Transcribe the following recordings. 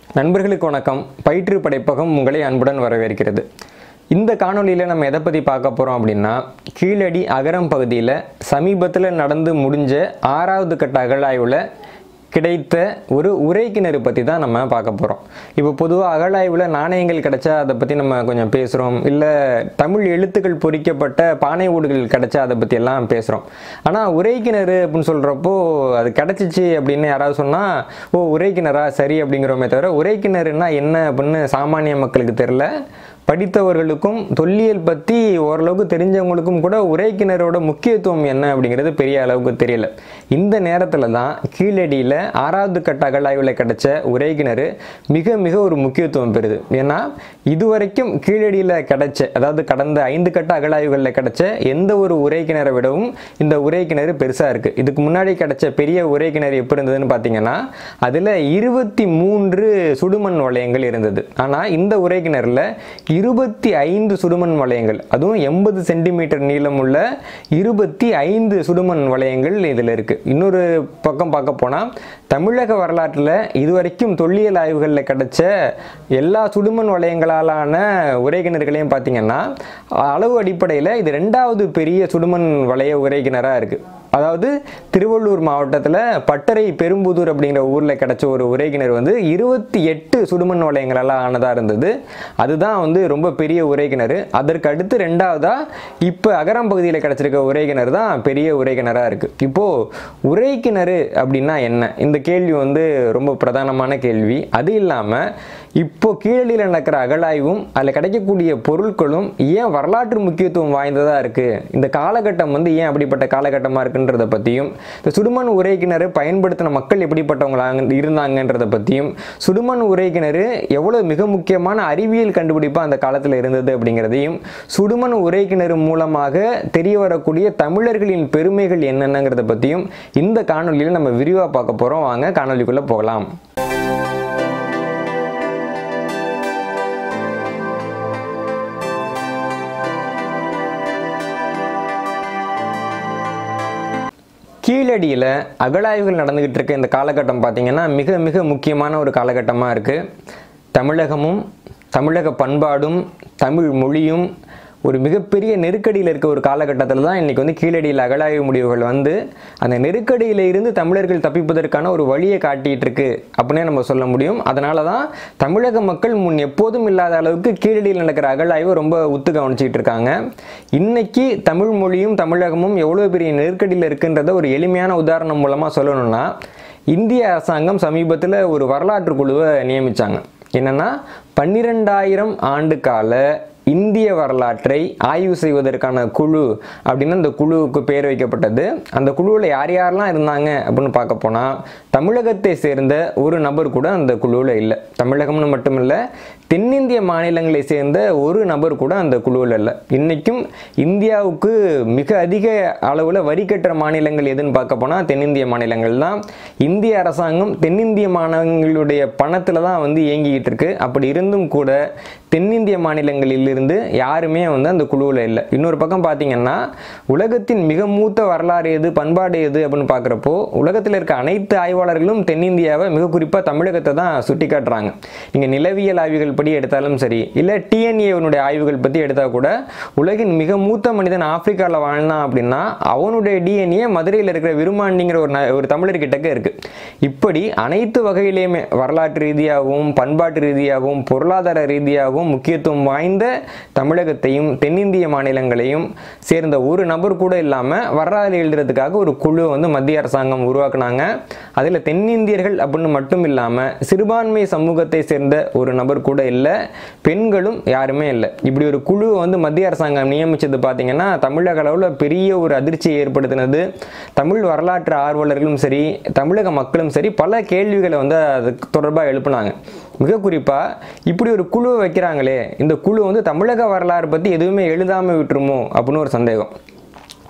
நண்பர்களுக்கு வணக்கம் பயிற்று படைப்பகம் உங்களை அன்புடன் வரவேற்கிறது இந்த காணொளியில் நம்ம எதை பற்றி பார்க்க போகிறோம் அப்படின்னா கீழடி அகரம் பகுதியில் சமீபத்தில் நடந்து முடிஞ்ச ஆறாவது கட்ட அகழாய்வில் கிடைத்த ஒரு உரை கிணறு பற்றி தான் நம்ம பார்க்க போகிறோம் இப்போ பொதுவாக அகழாய்வில் நாணயங்கள் கிடைச்சா அதை பற்றி நம்ம கொஞ்சம் பேசுகிறோம் இல்லை தமிழ் எழுத்துக்கள் பொறிக்கப்பட்ட பானை ஓடுகள் கிடைச்சா அதை பற்றி எல்லாம் பேசுகிறோம் ஆனால் உரை கிணறு அப்படின்னு சொல்கிறப்போ அது கிடச்சிச்சு அப்படின்னு யாராவது சொன்னால் ஓ உரை கிணறா சரி அப்படிங்கிறோமே தவிர உரை கிணறுனா என்ன அப்படின்னு சாமானிய மக்களுக்கு தெரில படித்தவர்களுக்கும் தொல்லியல் பற்றி ஓரளவுக்கு தெரிஞ்சவங்களுக்கும் கூட உரை கிணறோட முக்கியத்துவம் என்ன அப்படிங்கிறது பெரிய அளவுக்கு தெரியல இந்த நேரத்தில் தான் கீழடியில் ஆறாவது கட்ட அகழாய்வில் கிடைச்ச உரை கிணறு மிக மிக ஒரு முக்கியத்துவம் பெறுது ஏன்னா இதுவரைக்கும் கீழடியில் கிடைச்ச அதாவது கடந்த ஐந்து கட்ட அகழாய்வுகளில் கிடைச்ச எந்த ஒரு உரை கிணறை விடவும் இந்த உரை கிணறு பெருசாக இருக்குது இதுக்கு முன்னாடி கிடைச்ச பெரிய உரை கிணறு எப்படி இருந்ததுன்னு பார்த்தீங்கன்னா அதில் இருபத்தி மூன்று சுடுமண் வளையங்கள் இருந்தது ஆனால் இந்த உரை கிணறுல இருபத்தி ஐந்து சுடுமண் வளையங்கள் அதுவும் எண்பது சென்டிமீட்டர் நீளமுள்ள இருபத்தி ஐந்து சுடுமண் வளையங்கள் இதில் இருக்குது இன்னொரு பக்கம் பார்க்க போனால் தமிழக வரலாற்றில் இதுவரைக்கும் தொல்லியல் ஆய்வுகளில் கிடைச்ச எல்லா சுடுமண் வளையங்களாலான உரை கிணறுகளையும் பார்த்தீங்கன்னா அளவு அடிப்படையில் இது ரெண்டாவது பெரிய சுடுமண் வளைய உரை கிணறாக இருக்குது அதாவது திருவள்ளூர் மாவட்டத்தில் பட்டறை பெரும்புதூர் அப்படிங்கிற ஊரில் கிடைச்ச ஒரு உரை கிணறு வந்து இருபத்தி எட்டு சுடுமண் வளையங்களால் ஆனதாக இருந்தது அதுதான் வந்து ரொம்ப பெரிய உரை கிணறு அதற்கு அடுத்து ரெண்டாவதாக இப்போ அகரம் பகுதியில் கிடச்சிருக்க உரை கிணறு தான் பெரிய உரை கிணறாக இருக்குது இப்போது உரை கிணறு அப்படின்னா என்ன இந்த கேள்வி வந்து ரொம்ப பிரதானமான கேள்வி அது இல்லாமல் இப்போ கீழடியில் நடக்கிற அகழாய்வும் அதில் கிடைக்கக்கூடிய பொருட்களும் ஏன் வரலாற்று முக்கியத்துவம் வாய்ந்ததாக இருக்குது இந்த காலகட்டம் வந்து ஏன் அப்படிப்பட்ட காலகட்டமாக இருக்குன்றத பற்றியும் இந்த சுடுமண் உரை கிணறு பயன்படுத்தின மக்கள் எப்படிப்பட்டவங்களாக இருந்தாங்கன்றத பற்றியும் சுடுமண் உரை கிணறு எவ்வளோ மிக முக்கியமான அறிவியல் கண்டுபிடிப்பாக அந்த காலத்தில் இருந்தது அப்படிங்கிறதையும் சுடுமண் உரை கிணறு மூலமாக தெரிய வரக்கூடிய தமிழர்களின் பெருமைகள் என்னென்னங்கிறத பற்றியும் இந்த காணொலியில் நம்ம விரிவாக பார்க்க போகிறோம் வாங்க காணொலிக்குள்ளே போகலாம் கீழடியில் அகழாய்வுகள் நடந்துக்கிட்டு இருக்க இந்த காலகட்டம் பார்த்திங்கன்னா மிக மிக முக்கியமான ஒரு காலகட்டமாக இருக்குது தமிழகமும் தமிழக பண்பாடும் தமிழ் மொழியும் ஒரு மிகப்பெரிய நெருக்கடியில் இருக்க ஒரு காலகட்டத்தில் தான் இன்றைக்கி வந்து கீழடியில் அகழாய்வு முடிவுகள் வந்து அந்த நெருக்கடியில் இருந்து தமிழர்கள் தப்பிப்பதற்கான ஒரு வழியை காட்டிகிட்டு இருக்கு அப்படின்னே நம்ம சொல்ல முடியும் அதனால தான் தமிழக மக்கள் முன் எப்போதும் இல்லாத அளவுக்கு கீழடியில் நடக்கிற அகழாய்வு ரொம்ப உத்து கவனிச்சிக்கிட்டு இருக்காங்க இன்னைக்கு தமிழ் மொழியும் தமிழகமும் எவ்வளோ பெரிய நெருக்கடியில் இருக்குன்றத ஒரு எளிமையான உதாரணம் மூலமாக சொல்லணும்னா இந்திய அரசாங்கம் சமீபத்தில் ஒரு வரலாற்று குழுவை நியமித்தாங்க என்னென்னா பன்னிரெண்டாயிரம் ஆண்டு கால இந்திய வரலாற்றை ஆய்வு செய்வதற்கான குழு அப்படின்னு அந்த குழுவுக்கு பேர் வைக்கப்பட்டது அந்த குழுவில் யார் யாரெல்லாம் இருந்தாங்க அப்படின்னு பார்க்க போனால் தமிழகத்தை சேர்ந்த ஒரு நபர் கூட அந்த குழுவில் இல்லை தமிழகம்னு மட்டுமில்லை தென்னிந்திய மாநிலங்களை சேர்ந்த ஒரு நபர் கூட அந்த குழுவில் இல்லை இன்றைக்கும் இந்தியாவுக்கு மிக அதிக அளவில் வரி கட்டுற மாநிலங்கள் எதுன்னு பார்க்க போனால் தென்னிந்திய மாநிலங்கள் தான் இந்திய அரசாங்கம் தென்னிந்திய மாநிலங்களுடைய பணத்தில் தான் வந்து இயங்கிக்கிட்டு இருக்கு அப்படி இருந்தும் கூட தென்னிந்திய மாநிலங்களிலிருந்து யாருமே வந்து அந்த குழுவில் இல்லை இன்னொரு பக்கம் பார்த்தீங்கன்னா உலகத்தின் மிக மூத்த வரலாறு எது பண்பாடு எது அப்படின்னு பார்க்குறப்போ உலகத்தில் இருக்க அனைத்து ஆய்வாளர்களும் தென்னிந்தியாவை மிக குறிப்பாக தமிழகத்தை தான் சுட்டி காட்டுறாங்க நீங்கள் நிலவியல் ஆய்வுகள் படி எடுத்தாலும் சரி இல்லை டிஎன்ஏவனுடைய ஆய்வுகள் பற்றி எடுத்தால் கூட உலகின் மிக மூத்த மனிதன் ஆப்பிரிக்காவில் வாழ்ந்தான் அப்படின்னா அவனுடைய டிஎன்ஏ மதுரையில் இருக்கிற விருமாண்டிங்கிற ஒரு ந- ஒரு தமிழர்கிட்டக்க இருக்குது இப்படி அனைத்து வகையிலையுமே வரலாற்று ரீதியாகவும் பண்பாட்டு ரீதியாகவும் பொருளாதார ரீதியாகவும் முக்கியத்துவம் வாய்ந்த தமிழகத்தையும் தென்னிந்திய மாநிலங்களையும் சேர்ந்த ஒரு நபர் கூட இல்லாமல் வரலாறு எழுதுறதுக்காக ஒரு குழு வந்து மத்திய அரசாங்கம் உருவாக்குனாங்க அதில் தென்னிந்தியர்கள் அப்படின்னு மட்டும் இல்லாமல் சிறுபான்மை சமூகத்தை சேர்ந்த ஒரு நபர் கூட இல்லை பெண்களும் யாருமே இல்லை இப்படி ஒரு குழு வந்து மத்திய அரசாங்கம் நியமித்தது பார்த்தீங்கன்னா தமிழக அளவில் பெரிய ஒரு அதிர்ச்சியை ஏற்படுத்தினது தமிழ் வரலாற்று ஆர்வலர்களும் சரி தமிழக மக்களும் சரி பல கேள்விகளை வந்து அது தொடர்பாக எழுப்புனாங்க மிக குறிப்பாக இப்படி ஒரு குழு வைக்கிறாங்களே இந்த குழு வந்து தமிழக வரலாறு பற்றி எதுவுமே எழுதாமல் விட்டுருமோ அப்படின்னு ஒரு சந்தேகம்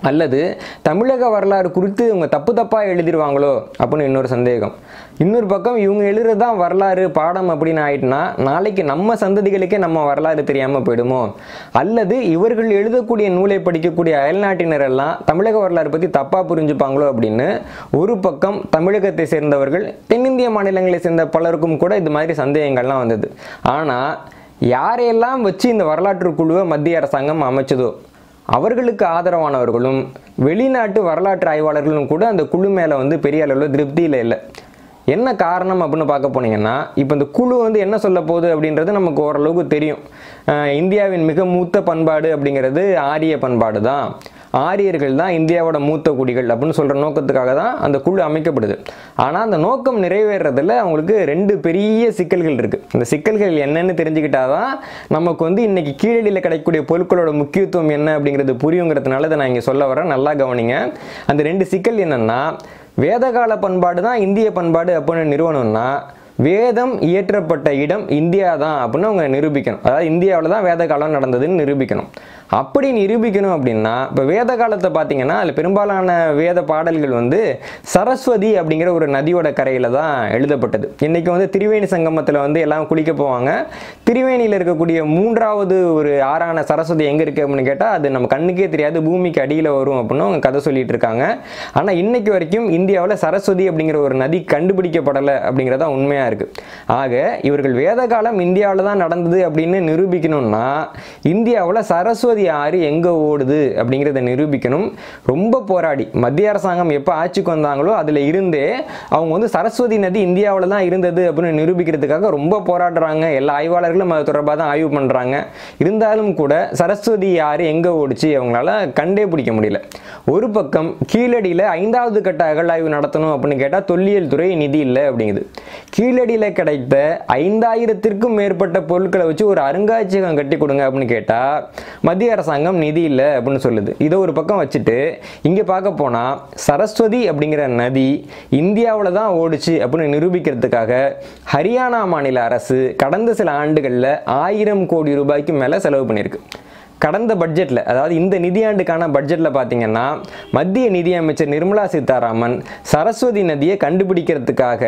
அல்லது தமிழக வரலாறு குறித்து இவங்க தப்பு தப்பாக எழுதிடுவாங்களோ அப்படின்னு இன்னொரு சந்தேகம் இன்னொரு பக்கம் இவங்க எழுதுறது தான் வரலாறு பாடம் அப்படின்னு ஆயிட்டுனா நாளைக்கு நம்ம சந்ததிகளுக்கே நம்ம வரலாறு தெரியாமல் போயிடுமோ அல்லது இவர்கள் எழுதக்கூடிய நூலை படிக்கக்கூடிய அயல்நாட்டினர் எல்லாம் தமிழக வரலாறு பற்றி தப்பாக புரிஞ்சுப்பாங்களோ அப்படின்னு ஒரு பக்கம் தமிழகத்தை சேர்ந்தவர்கள் தென்னிந்திய மாநிலங்களை சேர்ந்த பலருக்கும் கூட இது மாதிரி சந்தேகங்கள்லாம் வந்தது ஆனால் யாரையெல்லாம் வச்சு இந்த வரலாற்று குழுவை மத்திய அரசாங்கம் அமைச்சதோ அவர்களுக்கு ஆதரவானவர்களும் வெளிநாட்டு வரலாற்று ஆய்வாளர்களும் கூட அந்த குழு மேலே வந்து பெரிய அளவில் திருப்தியில் இல்லை என்ன காரணம் அப்படின்னு பார்க்க போனீங்கன்னா இப்போ இந்த குழு வந்து என்ன சொல்ல போகுது அப்படின்றது நமக்கு ஓரளவுக்கு தெரியும் அஹ் இந்தியாவின் மிக மூத்த பண்பாடு அப்படிங்கிறது ஆரிய பண்பாடு தான் ஆரியர்கள் தான் இந்தியாவோட மூத்த குடிகள் அப்படின்னு சொல்கிற நோக்கத்துக்காக தான் அந்த குழு அமைக்கப்படுது ஆனால் அந்த நோக்கம் நிறைவேறதில் அவங்களுக்கு ரெண்டு பெரிய சிக்கல்கள் இருக்குது அந்த சிக்கல்கள் என்னன்னு தெரிஞ்சுக்கிட்டாதான் நமக்கு வந்து இன்னைக்கு கீழடியில் கிடைக்கக்கூடிய பொருட்களோட முக்கியத்துவம் என்ன அப்படிங்கிறது புரியுங்கிறதுனால இதை நான் இங்கே சொல்ல வரேன் நல்லா கவனிங்க அந்த ரெண்டு சிக்கல் என்னென்னா வேதகால பண்பாடு தான் இந்திய பண்பாடு அப்படின்னு நிறுவனம்னா வேதம் இயற்றப்பட்ட இடம் இந்தியா தான் அப்படின்னு அவங்க நிரூபிக்கணும் அதாவது இந்தியாவில் தான் வேத காலம் நடந்ததுன்னு நிரூபிக்கணும் அப்படி நிரூபிக்கணும் அப்படின்னா இப்போ வேத காலத்தை பார்த்தீங்கன்னா அதில் பெரும்பாலான வேத பாடல்கள் வந்து சரஸ்வதி அப்படிங்கிற ஒரு நதியோட கரையில் தான் எழுதப்பட்டது இன்றைக்கி வந்து திரிவேணி சங்கமத்தில் வந்து எல்லாம் குளிக்க போவாங்க திரிவேணியில் இருக்கக்கூடிய மூன்றாவது ஒரு ஆறான சரஸ்வதி எங்கே இருக்குது அப்படின்னு கேட்டால் அது நம்ம கண்ணுக்கே தெரியாது பூமிக்கு அடியில் வரும் அப்படின்னு அவங்க கதை சொல்லிட்டு இருக்காங்க ஆனால் இன்னைக்கு வரைக்கும் இந்தியாவில் சரஸ்வதி அப்படிங்கிற ஒரு நதி கண்டுபிடிக்கப்படலை அப்படிங்கிறதா உண்மையாக இருக்குது ஆக இவர்கள் வேத காலம் இந்தியாவில் தான் நடந்தது அப்படின்னு நிரூபிக்கணும்னா இந்தியாவில் சரஸ்வதி ஆறு எங்கே ஓடுது அப்படிங்கிறத நிரூபிக்கணும் ரொம்ப போராடி மத்திய அரசாங்கம் எப்போ ஆட்சிக்கு வந்தாங்களோ அதில் இருந்தே அவங்க வந்து சரஸ்வதி நதி இந்தியாவில் தான் இருந்தது அப்படின்னு நிரூபிக்கிறதுக்காக ரொம்ப போராடுறாங்க எல்லா ஆய்வாளர்களும் அது தொடர்பாக தான் ஆய்வு பண்ணுறாங்க இருந்தாலும் கூட சரஸ்வதி ஆறு எங்கே ஓடிச்சு அவங்களால கண்டே பிடிக்க முடியல ஒரு பக்கம் கீழடியில் ஐந்தாவது கட்ட அகழாய்வு நடத்தணும் அப்படின்னு கேட்டால் தொல்லியல் துறை நிதி இல்லை அப்படிங்குது கீழடியில் கிடைத்த ஐந்தாயிரத்திற்கும் மேற்பட்ட பொருட்களை வச்சு ஒரு அருங்காட்சியகம் கட்டி கொடுங்க அப்படின்னு கேட்டால் மத்திய அரசாங்கம் நிதி இல்லை அப்படின்னு சொல்லுது இதை ஒரு பக்கம் வச்சுட்டு இங்கே பார்க்க போனால் சரஸ்வதி அப்படிங்கிற நதி இந்தியாவில் தான் ஓடுச்சு அப்படின்னு நிரூபிக்கிறதுக்காக ஹரியானா மாநில அரசு கடந்த சில ஆண்டுகளில் ஆயிரம் கோடி ரூபாய்க்கு மேலே செலவு பண்ணியிருக்கு கடந்த பட்ஜெட்டில் அதாவது இந்த நிதியாண்டுக்கான பட்ஜெட்டில் பார்த்தீங்கன்னா மத்திய நிதியமைச்சர் நிர்மலா சீதாராமன் சரஸ்வதி நதியை கண்டுபிடிக்கிறதுக்காக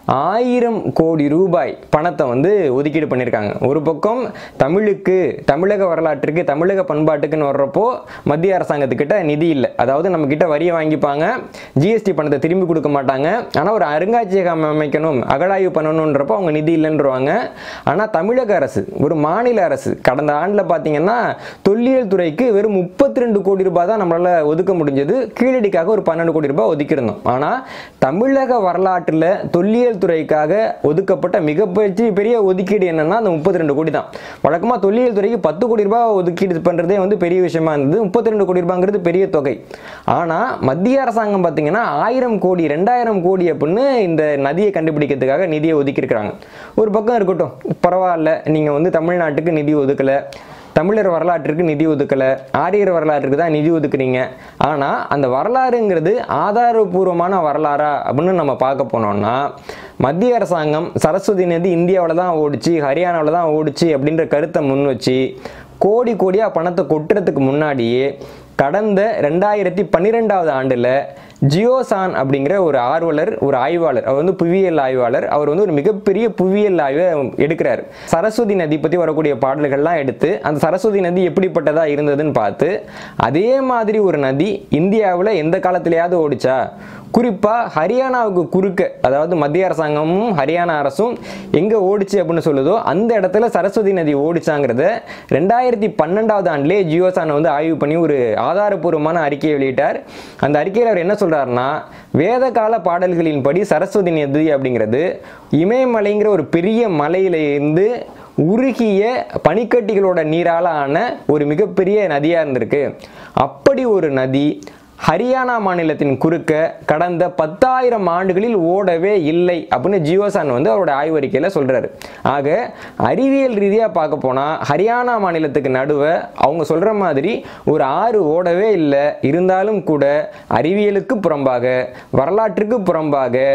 ஆயிரம் கோடி ரூபாய் பணத்தை வந்து ஒதுக்கீடு பண்ணியிருக்காங்க ஒரு பக்கம் தமிழுக்கு தமிழக வரலாற்றுக்கு தமிழக பண்பாட்டுக்குன்னு வர்றப்போ மத்திய அரசாங்கத்துக்கிட்ட நிதி இல்லை அதாவது நம்ம கிட்ட வரியை வாங்கிப்பாங்க ஜிஎஸ்டி பணத்தை திரும்பி கொடுக்க மாட்டாங்க ஆனால் ஒரு அருங்காட்சியகம் அமைக்கணும் அகழாய்வு பண்ணணுன்றப்போ அவங்க நிதி இல்லைன்றவாங்க ஆனால் தமிழக அரசு ஒரு மாநில அரசு கடந்த ஆண்டில் பார்த்தீங்கன்னா தொல்லியல் துறைக்கு வெறும் முப்பத்தி ரெண்டு கோடி ரூபாய் தான் நம்மளால் ஒதுக்க முடிஞ்சது கீழடிக்காக ஒரு பன்னெண்டு கோடி ரூபாய் ஒதுக்கியிருந்தோம் ஆனால் தமிழக வரலாற்றில் தொல்லியல் துறைக்காக ஒதுக்கப்பட்ட மிகப்பெரிய பெரிய ஒதுக்கீடு என்னன்னா அந்த முப்பத்தி ரெண்டு கோடி தான் வழக்கமாக தொல்லியல் துறைக்கு பத்து கோடி ரூபாய் ஒதுக்கீடு பண்ணுறதே வந்து பெரிய விஷயமா இருந்தது முப்பத்தி ரெண்டு கோடி ரூபாங்கிறது பெரிய தொகை ஆனால் மத்திய அரசாங்கம் பார்த்தீங்கன்னா ஆயிரம் கோடி ரெண்டாயிரம் கோடி அப்படின்னு இந்த நதியை கண்டுபிடிக்கிறதுக்காக நிதியை ஒதுக்கியிருக்கிறாங்க ஒரு பக்கம் இருக்கட்டும் பரவாயில்ல நீங்கள் வந்து தமிழ்நாட்டுக்கு நிதி ஒதுக்கலை தமிழர் வரலாற்றுக்கு நிதி ஒதுக்கலை ஆரியர் வரலாற்றுக்கு தான் நிதி ஒதுக்குறீங்க ஆனால் அந்த வரலாறுங்கிறது ஆதாரபூர்வமான வரலாறா அப்படின்னு நம்ம பார்க்க போனோம்னா மத்திய அரசாங்கம் சரஸ்வதி நதி இந்தியாவில் தான் ஓடிச்சு ஹரியானாவில் தான் ஓடிச்சு அப்படின்ற கருத்தை முன் வச்சு கோடி கோடியாக பணத்தை கொட்டுறதுக்கு முன்னாடியே கடந்த ரெண்டாயிரத்தி பன்னிரெண்டாவது ஆண்டில் ஜியோசான் அப்படிங்கிற ஒரு ஆர்வலர் ஒரு ஆய்வாளர் அவர் வந்து புவியியல் ஆய்வாளர் அவர் வந்து ஒரு மிகப்பெரிய புவியியல் ஆய்வை எடுக்கிறார் சரஸ்வதி நதி பற்றி வரக்கூடிய பாடல்கள்லாம் எடுத்து அந்த சரஸ்வதி நதி எப்படிப்பட்டதா இருந்ததுன்னு பார்த்து அதே மாதிரி ஒரு நதி இந்தியாவில் எந்த காலத்திலேயாவது ஓடிச்சா குறிப்பாக ஹரியானாவுக்கு குறுக்க அதாவது மத்திய அரசாங்கமும் ஹரியானா அரசும் எங்கே ஓடிச்சு அப்படின்னு சொல்லுதோ அந்த இடத்துல சரஸ்வதி நதி ஓடிச்சாங்கிறத ரெண்டாயிரத்தி பன்னெண்டாவது ஆண்டிலே ஜியோசான் வந்து ஆய்வு பண்ணி ஒரு ஆதாரபூர்வமான அறிக்கையை வெளியிட்டார் அந்த அறிக்கையில் அவர் என்ன சொல்கிறாருன்னா வேத கால பாடல்களின்படி சரஸ்வதி நதி அப்படிங்கிறது இமயமலைங்கிற ஒரு பெரிய மலையில இருந்து உருகிய பனிக்கட்டிகளோட நீரால் ஆன ஒரு மிகப்பெரிய நதியாக இருந்திருக்கு அப்படி ஒரு நதி ஹரியானா மாநிலத்தின் குறுக்க கடந்த பத்தாயிரம் ஆண்டுகளில் ஓடவே இல்லை அப்படின்னு ஜியோசான் வந்து அவரோட ஆய்வறிக்கையில் சொல்கிறாரு ஆக அறிவியல் ரீதியாக பார்க்க போனால் ஹரியானா மாநிலத்துக்கு நடுவே அவங்க சொல்கிற மாதிரி ஒரு ஆறு ஓடவே இல்லை இருந்தாலும் கூட அறிவியலுக்கு புறம்பாக வரலாற்றுக்கு புறம்பாக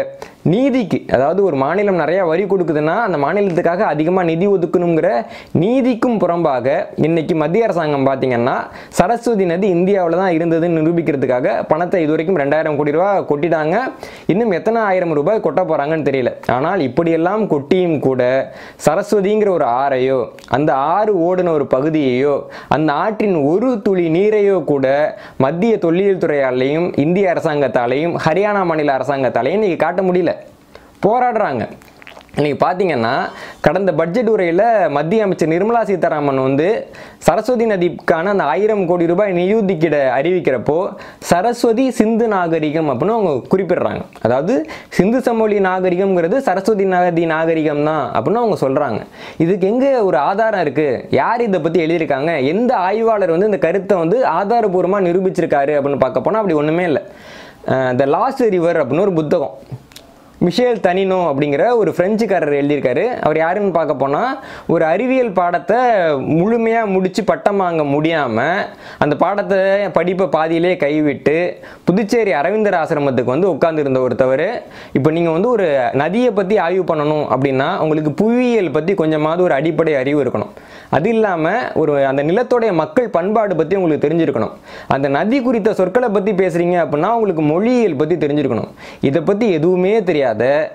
நீதிக்கு அதாவது ஒரு மாநிலம் நிறைய வரி கொடுக்குதுன்னா அந்த மாநிலத்துக்காக அதிகமாக நிதி ஒதுக்கணுங்கிற நீதிக்கும் புறம்பாக இன்னைக்கு மத்திய அரசாங்கம் பார்த்தீங்கன்னா சரஸ்வதி நதி இந்தியாவில் தான் இருந்ததுன்னு நிரூபிக்கிறதுக்காக பணத்தை இது வரைக்கும் ரெண்டாயிரம் கோடி ரூபாய் கொட்டிட்டாங்க இன்னும் எத்தனை ஆயிரம் ரூபாய் கொட்ட போகிறாங்கன்னு தெரியல ஆனால் இப்படியெல்லாம் கொட்டியும் கூட சரஸ்வதிங்கிற ஒரு ஆறையோ அந்த ஆறு ஓடின ஒரு பகுதியையோ அந்த ஆற்றின் ஒரு துளி நீரையோ கூட மத்திய தொல்லியல் துறையாலையும் இந்திய அரசாங்கத்தாலையும் ஹரியானா மாநில அரசாங்கத்தாலையும் இன்னைக்கு காட்ட முடியல போராடுறாங்க இன்னைக்கு பார்த்தீங்கன்னா கடந்த பட்ஜெட் உரையில் மத்திய அமைச்சர் நிர்மலா சீதாராமன் வந்து சரஸ்வதி நதிக்கான அந்த ஆயிரம் கோடி ரூபாய் நிதியுதிக்கிட அறிவிக்கிறப்போ சரஸ்வதி சிந்து நாகரிகம் அப்படின்னு அவங்க குறிப்பிடுறாங்க அதாவது சிந்து சமவெளி நாகரிகம்ங்கிறது சரஸ்வதி நதி நாகரிகம் தான் அப்படின்னு அவங்க சொல்கிறாங்க இதுக்கு எங்கே ஒரு ஆதாரம் இருக்குது யார் இதை பற்றி எழுதியிருக்காங்க எந்த ஆய்வாளர் வந்து இந்த கருத்தை வந்து ஆதாரபூர்வமாக நிரூபிச்சிருக்காரு அப்படின்னு பார்க்க போனால் அப்படி ஒன்றுமே இல்லை த லாஸ்ட் ரிவர் அப்படின்னு ஒரு புத்தகம் மிஷேல் தனினோ அப்படிங்கிற ஒரு பிரெஞ்சுக்காரர் எழுதியிருக்காரு அவர் யாருன்னு பார்க்க போனால் ஒரு அறிவியல் பாடத்தை முழுமையாக முடித்து பட்டம் வாங்க முடியாமல் அந்த பாடத்தை படிப்பை பாதியிலே கைவிட்டு புதுச்சேரி அரவிந்தர் ஆசிரமத்துக்கு வந்து உட்கார்ந்திருந்த ஒருத்தவர் இப்போ நீங்கள் வந்து ஒரு நதியை பற்றி ஆய்வு பண்ணணும் அப்படின்னா உங்களுக்கு புவியியல் பற்றி கொஞ்சமாவது ஒரு அடிப்படை அறிவு இருக்கணும் அது இல்லாமல் ஒரு அந்த நிலத்தோடைய மக்கள் பண்பாடு பற்றி உங்களுக்கு தெரிஞ்சிருக்கணும் அந்த நதி குறித்த சொற்களை பற்றி பேசுகிறீங்க அப்படின்னா உங்களுக்கு மொழியியல் பற்றி தெரிஞ்சிருக்கணும் இதை பற்றி எதுவுமே தெரியாத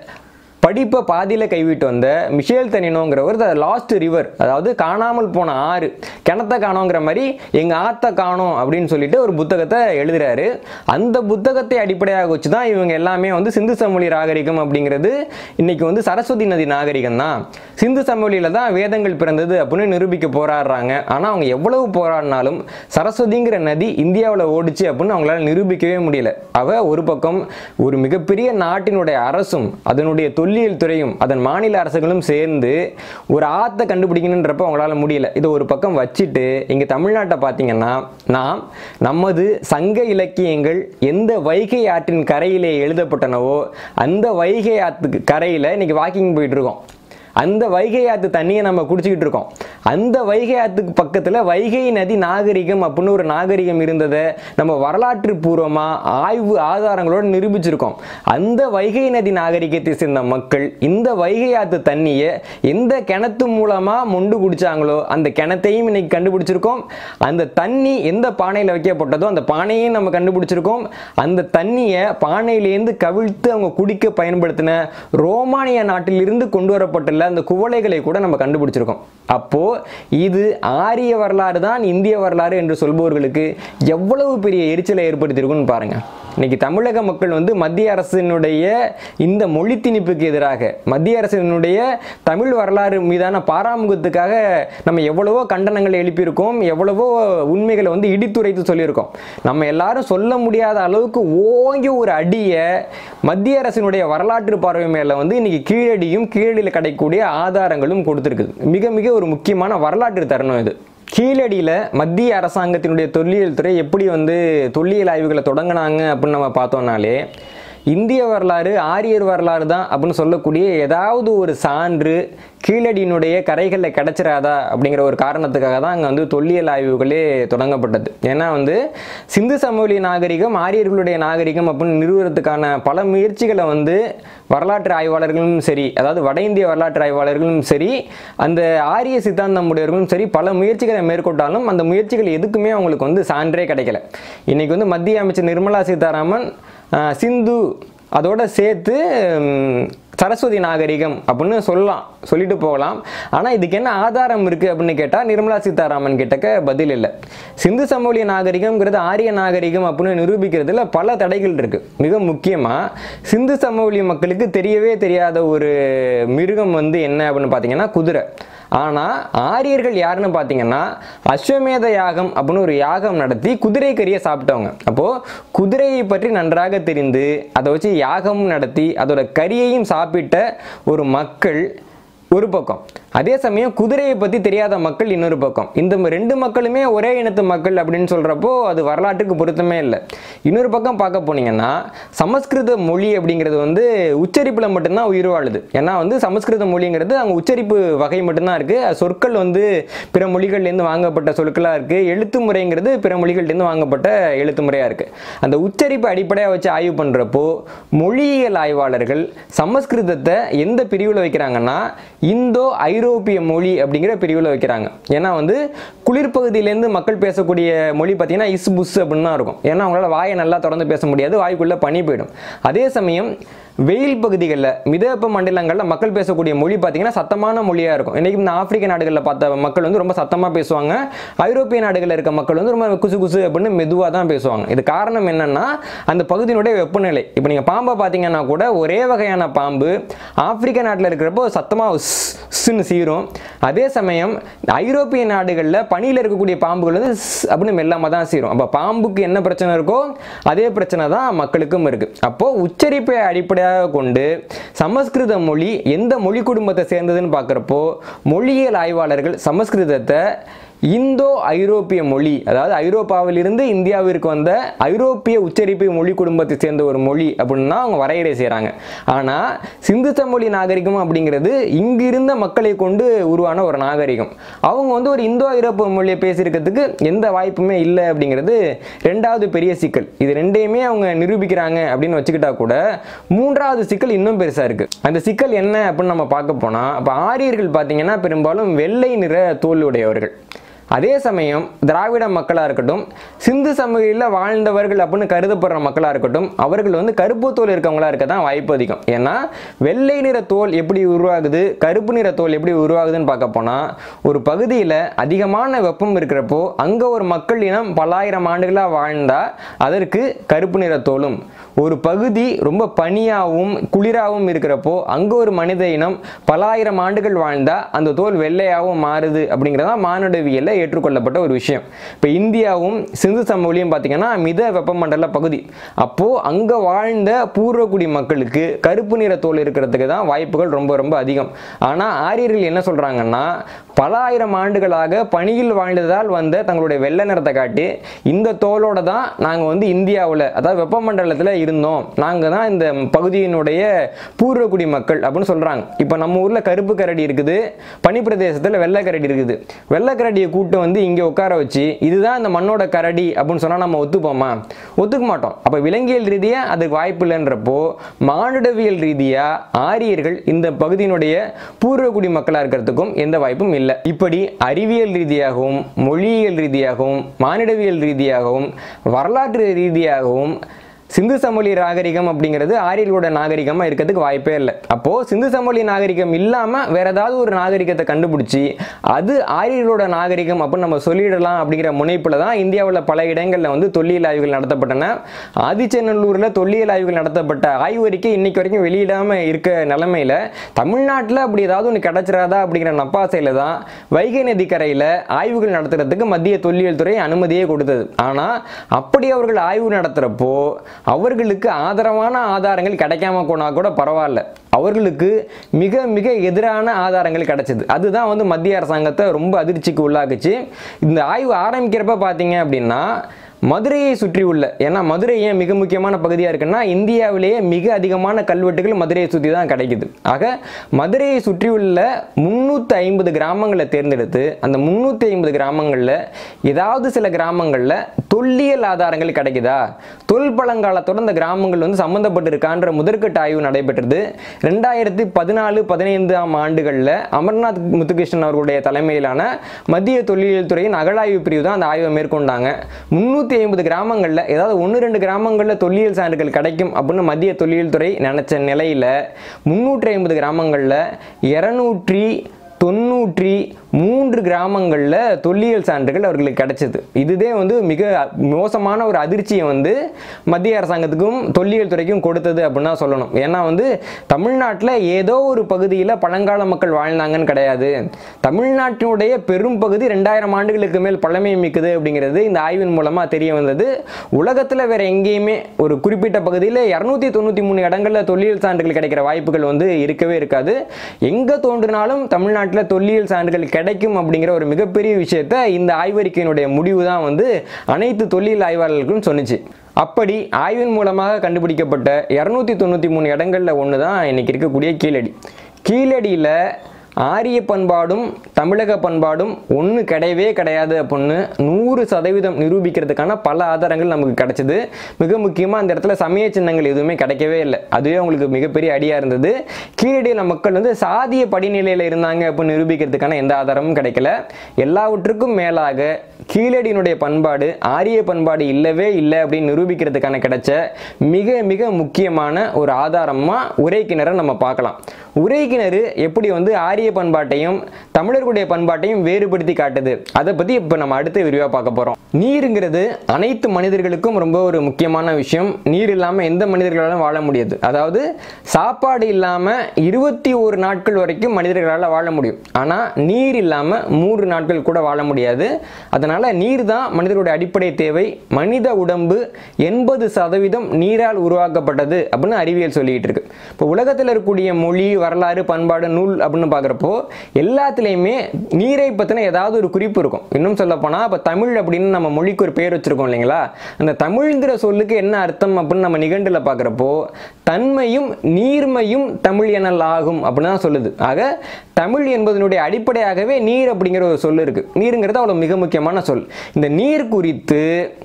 படிப்பை பாதியில் கைவிட்டு வந்த மிஷேல் தனினோங்கிறவர் த லாஸ்ட் ரிவர் அதாவது காணாமல் போன ஆறு கிணத்த காணோங்கிற மாதிரி எங்கள் ஆத்த காணோம் அப்படின்னு சொல்லிட்டு ஒரு புத்தகத்தை எழுதுறாரு அந்த புத்தகத்தை அடிப்படையாக வச்சு தான் இவங்க எல்லாமே வந்து சிந்து சமவெளி நாகரிகம் அப்படிங்கிறது இன்னைக்கு வந்து சரஸ்வதி நதி நாகரிகம் தான் சிந்து சமவெளியில் தான் வேதங்கள் பிறந்தது அப்படின்னு நிரூபிக்க போராடுறாங்க ஆனால் அவங்க எவ்வளவு போராடினாலும் சரஸ்வதிங்கிற நதி இந்தியாவில் ஓடிச்சு அப்படின்னு அவங்களால நிரூபிக்கவே முடியல அவ ஒரு பக்கம் ஒரு மிகப்பெரிய நாட்டினுடைய அரசும் அதனுடைய தொல்லியல் துறையும் அதன் மாநில அரசுகளும் சேர்ந்து ஒரு ஆத்தை கண்டுபிடிக்கணுன்றப்ப அவங்களால முடியல இதை ஒரு பக்கம் வச்சுட்டு இங்கே தமிழ்நாட்டை பார்த்தீங்கன்னா நாம் நமது சங்க இலக்கியங்கள் எந்த வைகை ஆற்றின் கரையிலே எழுதப்பட்டனவோ அந்த வைகை ஆற்றுக்கு கரையில் இன்னைக்கு வாக்கிங் போயிட்டு இருக்கோம் அந்த வைகை ஆற்று தண்ணியை நம்ம குடிச்சிக்கிட்டு இருக்கோம் அந்த வைகை ஆற்றுக்கு பக்கத்தில் வைகை நதி நாகரிகம் அப்படின்னு ஒரு நாகரிகம் இருந்ததை நம்ம வரலாற்று பூர்வமாக ஆய்வு ஆதாரங்களோடு நிரூபிச்சிருக்கோம் அந்த வைகை நதி நாகரிகத்தை சேர்ந்த மக்கள் இந்த வைகை ஆற்று தண்ணியை எந்த கிணத்து மூலமாக மொண்டு குடிச்சாங்களோ அந்த கிணத்தையும் இன்னைக்கு கண்டுபிடிச்சிருக்கோம் அந்த தண்ணி எந்த பானையில் வைக்கப்பட்டதோ அந்த பானையையும் நம்ம கண்டுபிடிச்சிருக்கோம் அந்த தண்ணியை பானையிலேருந்து கவிழ்த்து அவங்க குடிக்க பயன்படுத்தின ரோமானிய நாட்டிலிருந்து கொண்டு வரப்பட்டுள்ள அந்த குவளைகளை கூட நம்ம கண்டுபிடிச்சிருக்கோம் அப்போ இது ஆரிய வரலாறு தான் இந்திய வரலாறு என்று சொல்பவர்களுக்கு எவ்வளவு பெரிய எரிச்சலை ஏற்படுத்தியிருக்குன்னு பாருங்க இன்னைக்கு தமிழக மக்கள் வந்து மத்திய அரசினுடைய இந்த மொழி திணிப்புக்கு எதிராக மத்திய அரசினுடைய தமிழ் வரலாறு மீதான பாராமுகத்துக்காக நம்ம எவ்வளவோ கண்டனங்களை எழுப்பியிருக்கோம் எவ்வளவோ உண்மைகளை வந்து இடித்துரைத்து சொல்லியிருக்கோம் நம்ம எல்லாரும் சொல்ல முடியாத அளவுக்கு ஓங்கி ஒரு அடியை மத்திய அரசினுடைய வரலாற்று பார்வை மேல வந்து இன்னைக்கு கீழடியும் கீழடியில் கிடைக்கக்கூடிய ஆதாரங்களும் கொடுத்துருக்குது மிக மிக ஒரு முக்கியமான வரலாற்று தருணம் இது கீழடியில் மத்திய அரசாங்கத்தினுடைய தொல்லியல் துறை எப்படி வந்து தொல்லியல் ஆய்வுகளை தொடங்கினாங்க அப்படின்னு நம்ம பார்த்தோம்னாலே இந்திய வரலாறு ஆரியர் வரலாறு தான் அப்படின்னு சொல்லக்கூடிய ஏதாவது ஒரு சான்று கீழடியினுடைய கரைகளில் கிடைச்சிராதா அப்படிங்கிற ஒரு காரணத்துக்காக தான் அங்கே வந்து தொல்லியல் ஆய்வுகளே தொடங்கப்பட்டது ஏன்னா வந்து சிந்து சமவெளி நாகரிகம் ஆரியர்களுடைய நாகரிகம் அப்படின்னு நிறுவுறதுக்கான பல முயற்சிகளை வந்து வரலாற்று ஆய்வாளர்களும் சரி அதாவது வட இந்திய வரலாற்று ஆய்வாளர்களும் சரி அந்த ஆரிய சித்தாந்தம் உடையவர்களும் சரி பல முயற்சிகளை மேற்கொண்டாலும் அந்த முயற்சிகள் எதுக்குமே அவங்களுக்கு வந்து சான்றே கிடைக்கல இன்னைக்கு வந்து மத்திய அமைச்சர் நிர்மலா சீதாராமன் ஆஹ், சிந்து அதோட சேர்த்து ம், சரஸ்வதி நாகரிகம் அப்படின்னு சொல்லலாம் சொல்லிட்டு போகலாம் ஆனால் இதுக்கு என்ன ஆதாரம் இருக்குது அப்படின்னு கேட்டால் நிர்மலா சீதாராமன் கிட்டக்க பதில் இல்லை சிந்து சமவெளி நாகரிகம்ங்கிறது ஆரிய நாகரிகம் அப்படின்னு நிரூபிக்கிறதுல பல தடைகள் இருக்குது மிக முக்கியமாக சிந்து சமவெளி மக்களுக்கு தெரியவே தெரியாத ஒரு மிருகம் வந்து என்ன அப்படின்னு பார்த்தீங்கன்னா குதிரை ஆனால் ஆரியர்கள் யாருன்னு பார்த்தீங்கன்னா அஸ்வமேத யாகம் அப்படின்னு ஒரு யாகம் நடத்தி குதிரை கறியை சாப்பிட்டவங்க அப்போது குதிரையை பற்றி நன்றாக தெரிந்து அதை வச்சு யாகம் நடத்தி அதோட கறியையும் சாப்பிட்ட ஒரு மக்கள் ஒரு பக்கம் அதே சமயம் குதிரையை பற்றி தெரியாத மக்கள் இன்னொரு பக்கம் இந்த ம- ரெண்டு மக்களுமே ஒரே இனத்து மக்கள் அப்படின்னு சொல்கிறப்போ அது வரலாற்றுக்கு பொருத்தமே இல்லை இன்னொரு பக்கம் பார்க்க போனீங்கன்னா சமஸ்கிருத மொழி அப்படிங்கிறது வந்து உச்சரிப்பில் மட்டும்தான் உயிர் வாழுது ஏன்னா வந்து சமஸ்கிருத மொழிங்கிறது அங்கே உச்சரிப்பு வகை மட்டும்தான் இருக்குது சொற்கள் வந்து பிற மொழிகள்லேருந்து வாங்கப்பட்ட சொற்களாக இருக்குது எழுத்து முறைங்கிறது பிற மொழிகள்லேருந்து வாங்கப்பட்ட எழுத்து முறையாக இருக்குது அந்த உச்சரிப்பு அடிப்படையாக வச்சு ஆய்வு பண்ணுறப்போ மொழியியல் ஆய்வாளர்கள் சமஸ்கிருதத்தை எந்த பிரிவில் வைக்கிறாங்கன்னா இந்தோ ஐரோப்பிய மொழி அப்படிங்கிற பிரிவில் வைக்கிறாங்க ஏன்னா வந்து குளிர்பகுதியிலேருந்து மக்கள் பேசக்கூடிய மொழி பார்த்தீங்கன்னா இஸ் புஸ் அப்படின்னு தான் இருக்கும் ஏன்னா அவங்களால வாயை நல்லா திறந்து பேச முடியாது வாய்க்குள்ளே பனி போயிடும் அதே சமயம் வெயில் பகுதிகளில் மிதவெப்ப மண்டலங்களில் மக்கள் பேசக்கூடிய மொழி பார்த்தீங்கன்னா சத்தமான மொழியாக இருக்கும் இன்றைக்கி இந்த ஆப்பிரிக்க நாடுகளில் பார்த்த மக்கள் வந்து ரொம்ப சத்தமாக பேசுவாங்க ஐரோப்பிய நாடுகளில் இருக்க மக்கள் வந்து ரொம்ப குசு குசு அப்படின்னு மெதுவாக தான் பேசுவாங்க இது காரணம் என்னன்னா அந்த பகுதியினுடைய வெப்பநிலை இப்போ நீங்கள் பாம்பை பார்த்தீங்கன்னா கூட ஒரே வகையான பாம்பு ஆப்பிரிக்க நாட்டில் இருக்கிறப்போ சத்தமாக ஸ்ன்னு சீரும் அதே சமயம் ஐரோப்பிய நாடுகளில் பனியில் இருக்கக்கூடிய பாம்புகள் வந்து ஸ் அப்படின்னு மெல்லாமல் தான் சீரும் அப்போ பாம்புக்கு என்ன பிரச்சனை இருக்கோ அதே பிரச்சனை தான் மக்களுக்கும் இருக்குது அப்போது உச்சரிப்பை அடிப்படையாக கொண்டு சமஸ்கிருத மொழி எந்த மொழி குடும்பத்தை சேர்ந்ததுன்னு பார்க்குறப்போ மொழியியல் ஆய்வாளர்கள் சமஸ்கிருதத்தை இந்தோ ஐரோப்பிய மொழி அதாவது ஐரோப்பாவிலிருந்து இந்தியாவிற்கு வந்த ஐரோப்பிய உச்சரிப்பு மொழி குடும்பத்தை சேர்ந்த ஒரு மொழி அப்படின்னு தான் அவங்க வரையறை செய்கிறாங்க ஆனால் சிந்து சமொழி நாகரிகம் அப்படிங்கிறது இங்கிருந்த மக்களை கொண்டு உருவான ஒரு நாகரிகம் அவங்க வந்து ஒரு இந்தோ ஐரோப்பிய மொழியை பேசியிருக்கிறதுக்கு எந்த வாய்ப்புமே இல்லை அப்படிங்கிறது ரெண்டாவது பெரிய சிக்கல் இது ரெண்டையுமே அவங்க நிரூபிக்கிறாங்க அப்படின்னு வச்சுக்கிட்டா கூட மூன்றாவது சிக்கல் இன்னும் பெருசாக இருக்குது அந்த சிக்கல் என்ன அப்படின்னு நம்ம பார்க்க போனால் இப்போ ஆரியர்கள் பார்த்தீங்கன்னா பெரும்பாலும் வெள்ளை நிற தோல் உடையவர்கள் அதே சமயம் திராவிட மக்களாக இருக்கட்டும் சிந்து சமவெளியில் வாழ்ந்தவர்கள் அப்படின்னு கருதப்படுற மக்களாக இருக்கட்டும் அவர்கள் வந்து கருப்பு தோல் இருக்கவங்களா இருக்க தான் வாய்ப்பு அதிகம் ஏன்னா வெள்ளை நிற தோல் எப்படி உருவாகுது கருப்பு நிற தோல் எப்படி உருவாகுதுன்னு பார்க்க போனால் ஒரு பகுதியில் அதிகமான வெப்பம் இருக்கிறப்போ அங்கே ஒரு மக்கள் இனம் பல்லாயிரம் ஆண்டுகளாக வாழ்ந்தால் அதற்கு கருப்பு நிற தோலும் ஒரு பகுதி ரொம்ப பனியாகவும் குளிராகவும் இருக்கிறப்போ அங்கே ஒரு மனித இனம் பல்லாயிரம் ஆண்டுகள் வாழ்ந்தால் அந்த தோல் வெள்ளையாகவும் மாறுது அப்படிங்கிறதா மானுடவியலில் ஏற்றுக்கொள்ளப்பட்ட ஒரு விஷயம் இப்போ இந்தியாவும் சிந்து சமவெளியும் பார்த்தீங்கன்னா மித வெப்பமண்டல பகுதி அப்போது அங்கே வாழ்ந்த பூர்வகுடி மக்களுக்கு கருப்பு நிற தோல் இருக்கிறதுக்கு தான் வாய்ப்புகள் ரொம்ப ரொம்ப அதிகம் ஆனால் ஆரியர்கள் என்ன சொல்கிறாங்கன்னா பல ஆயிரம் ஆண்டுகளாக பனியில் வாழ்ந்ததால் வந்த தங்களுடைய வெள்ளை நிறத்தை காட்டி இந்த தோலோட தான் நாங்கள் வந்து இந்தியாவில் அதாவது வெப்பமண்டலத்தில் இருந்தோம் நாங்கள் தான் இந்த பகுதியினுடைய பூர்வகுடி மக்கள் அப்படின்னு சொல்கிறாங்க இப்போ நம்ம ஊரில் கருப்பு கரடி இருக்குது பனிப்பிரதேசத்தில் வெள்ளை கரடி இருக்குது வெள்ளை கரடியை கூட்டு வந்து இங்கே உட்கார வச்சு இதுதான் இந்த மண்ணோட கரடி அப்படின்னு சொன்னால் நம்ம ஒத்துப்போமா ஒத்துக்க மாட்டோம் அப்போ விலங்கியல் ரீதியாக அதுக்கு வாய்ப்பு இல்லைன்றப்போ மானுடவியல் ரீதியாக ஆரியர்கள் இந்த பகுதியினுடைய பூர்வகுடி மக்களாக இருக்கிறதுக்கும் எந்த வாய்ப்பும் இல்லை இப்படி அறிவியல் ரீதியாகவும் மொழியியல் ரீதியாகவும் மானிடவியல் ரீதியாகவும் வரலாற்று ரீதியாகவும் சிந்து சமவெளி நாகரிகம் அப்படிங்கிறது ஆரியர்களோட நாகரிகமாக இருக்கிறதுக்கு வாய்ப்பே இல்லை அப்போது சிந்து சமவெளி நாகரிகம் இல்லாமல் வேற ஏதாவது ஒரு நாகரிகத்தை கண்டுபிடிச்சி அது ஆரியர்களோட நாகரிகம் அப்படின்னு நம்ம சொல்லிடலாம் அப்படிங்கிற முனைப்பில் தான் இந்தியாவில் பல இடங்களில் வந்து தொல்லியல் ஆய்வுகள் நடத்தப்பட்டன ஆதிச்சநல்லூரில் தொல்லியல் ஆய்வுகள் நடத்தப்பட்ட ஆய்வறிக்கை இன்னைக்கு வரைக்கும் வெளியிடாமல் இருக்க நிலமையில தமிழ்நாட்டில் அப்படி ஏதாவது ஒன்று கிடச்சிராதா அப்படிங்கிற நப்பாசையில் தான் வைகை நதி கரையில் ஆய்வுகள் நடத்துறதுக்கு மத்திய தொல்லியல் துறை அனுமதியே கொடுத்தது ஆனால் அப்படி அவர்கள் ஆய்வு நடத்துகிறப்போ அவர்களுக்கு ஆதரவான ஆதாரங்கள் கிடைக்காம போனால் கூட பரவாயில்ல அவர்களுக்கு மிக மிக எதிரான ஆதாரங்கள் கிடைச்சது அதுதான் வந்து மத்திய அரசாங்கத்தை ரொம்ப அதிர்ச்சிக்கு உள்ளாக்குச்சு இந்த ஆய்வு ஆரம்பிக்கிறப்ப பார்த்தீங்க அப்படின்னா மதுரையை சுற்றி உள்ள ஏன்னா மதுரை ஏன் மிக முக்கியமான பகுதியாக இருக்குன்னா இந்தியாவிலேயே மிக அதிகமான கல்வெட்டுகள் மதுரையை சுற்றி தான் கிடைக்குது ஆக மதுரையை சுற்றியுள்ள முந்நூற்றி ஐம்பது கிராமங்களை தேர்ந்தெடுத்து அந்த முந்நூற்றி ஐம்பது கிராமங்களில் ஏதாவது சில கிராமங்களில் தொல்லியல் ஆதாரங்கள் கிடைக்குதா தொல் பழங்காலத்தோட அந்த கிராமங்கள் வந்து சம்மந்தப்பட்டு இருக்கான்ற முதற்கட்ட ஆய்வு நடைபெற்றது ரெண்டாயிரத்தி பதினாலு பதினைந்தாம் ஆண்டுகளில் அமர்நாத் முத்துகிருஷ்ணன் அவர்களுடைய தலைமையிலான மத்திய தொல்லியல் துறையின் அகழாய்வு பிரிவு தான் அந்த ஆய்வை மேற்கொண்டாங்க முந்நூற்றி ஐம்பது கிராமங்களில் ஏதாவது ஒன்று ரெண்டு கிராமங்களில் தொல்லியல் சான்றுகள் கிடைக்கும் அப்படின்னு மத்திய தொல்லியல் துறை நினச்ச நிலையில் முந்நூற்றி ஐம்பது கிராமங்களில் இரநூற்றி தொண்ணூற்றி மூன்று கிராமங்களில் தொல்லியல் சான்றுகள் அவர்களுக்கு கிடைச்சது இதுதே வந்து மிக மோசமான ஒரு அதிர்ச்சியை வந்து மத்திய அரசாங்கத்துக்கும் தொல்லியல் துறைக்கும் கொடுத்தது அப்படின்னு தான் சொல்லணும் ஏன்னா வந்து தமிழ்நாட்டில் ஏதோ ஒரு பகுதியில் பழங்கால மக்கள் வாழ்ந்தாங்கன்னு கிடையாது தமிழ்நாட்டினுடைய பெரும் பகுதி ரெண்டாயிரம் ஆண்டுகளுக்கு மேல் பழமை மிக்கது அப்படிங்கிறது இந்த ஆய்வின் மூலமாக தெரிய வந்தது உலகத்தில் வேற எங்கேயுமே ஒரு குறிப்பிட்ட பகுதியில் இரநூத்தி தொண்ணூற்றி மூணு இடங்களில் தொல்லியல் சான்றுகள் கிடைக்கிற வாய்ப்புகள் வந்து இருக்கவே இருக்காது எங்கே தோன்றினாலும் தமிழ்நாட்டில் தொல்லியல் சான்றுகள் கிடைக்கும் அப்படிங்கிற ஒரு மிகப்பெரிய விஷயத்த இந்த ஆய்வறிக்கையினுடைய முடிவு தான் வந்து அனைத்து தொல்லியல் ஆய்வாளர்களுக்கும் சொன்னுச்சு அப்படி ஆய்வின் மூலமாக கண்டுபிடிக்கப்பட்ட இரநூத்தி தொண்ணூற்றி மூணு இடங்களில் ஒன்று தான் இன்னைக்கு இருக்கக்கூடிய கீழடி கீழடியில் ஆரிய பண்பாடும் தமிழக பண்பாடும் ஒன்று கிடையவே கிடையாது அப்படின்னு நூறு சதவீதம் நிரூபிக்கிறதுக்கான பல ஆதாரங்கள் நமக்கு கிடைச்சது மிக முக்கியமாக அந்த இடத்துல சமய சின்னங்கள் எதுவுமே கிடைக்கவே இல்லை அதுவே அவங்களுக்கு மிகப்பெரிய அடியாக இருந்தது கீழடியில் மக்கள் வந்து சாதிய படிநிலையில் இருந்தாங்க அப்படின்னு நிரூபிக்கிறதுக்கான எந்த ஆதாரமும் கிடைக்கல எல்லாவற்றுக்கும் மேலாக கீழடியினுடைய பண்பாடு ஆரிய பண்பாடு இல்லவே இல்லை அப்படின்னு நிரூபிக்கிறதுக்கான கிடைச்ச மிக மிக முக்கியமான ஒரு ஆதாரமாக உரை கிணறை நம்ம பார்க்கலாம் உரை கிணறு எப்படி வந்து ஆரிய பண்பாட்டையும் தமிழர்களுடைய பண்பாட்டையும் வேறுபடுத்தி காட்டுது அதை பற்றி இப்போ நம்ம அடுத்து விரிவாக பார்க்க போகிறோம் நீருங்கிறது அனைத்து மனிதர்களுக்கும் ரொம்ப ஒரு முக்கியமான விஷயம் நீர் இல்லாமல் எந்த மனிதர்களாலும் வாழ முடியாது அதாவது சாப்பாடு இல்லாமல் இருபத்தி ஒரு நாட்கள் வரைக்கும் மனிதர்களால் வாழ முடியும் ஆனால் நீர் இல்லாமல் மூன்று நாட்கள் கூட வாழ முடியாது அதனால் நீர் தான் மனிதர்களுடைய அடிப்படை தேவை மனித உடம்பு எண்பது சதவீதம் நீரால் உருவாக்கப்பட்டது அப்படின்னு அறிவியல் சொல்லிட்டு இருக்கு இப்போ உலகத்தில் இருக்கக்கூடிய மொழி வரலாறு பண்பாடு நூல் அப்படின்னு பார்க்குறப்போ எல்லாத்துலேயுமே நீரை பற்றின ஏதாவது ஒரு குறிப்பு இருக்கும் இன்னும் சொல்லப்போனால் இப்போ தமிழ் அப்படின்னு நம்ம மொழிக்கு ஒரு பேர் வச்சுருக்கோம் இல்லைங்களா அந்த தமிழ்ங்கிற சொல்லுக்கு என்ன அர்த்தம் அப்படின்னு நம்ம நிகண்டில் பார்க்குறப்போ தன்மையும் நீர்மையும் தமிழ் எனல் ஆகும் அப்படின்னு தான் சொல்லுது ஆக தமிழ் என்பதனுடைய அடிப்படையாகவே நீர் அப்படிங்கிற ஒரு சொல் இருக்குது நீருங்கிறது அவ்வளோ மிக முக்கியமான சொல் இந்த நீர் குறித்து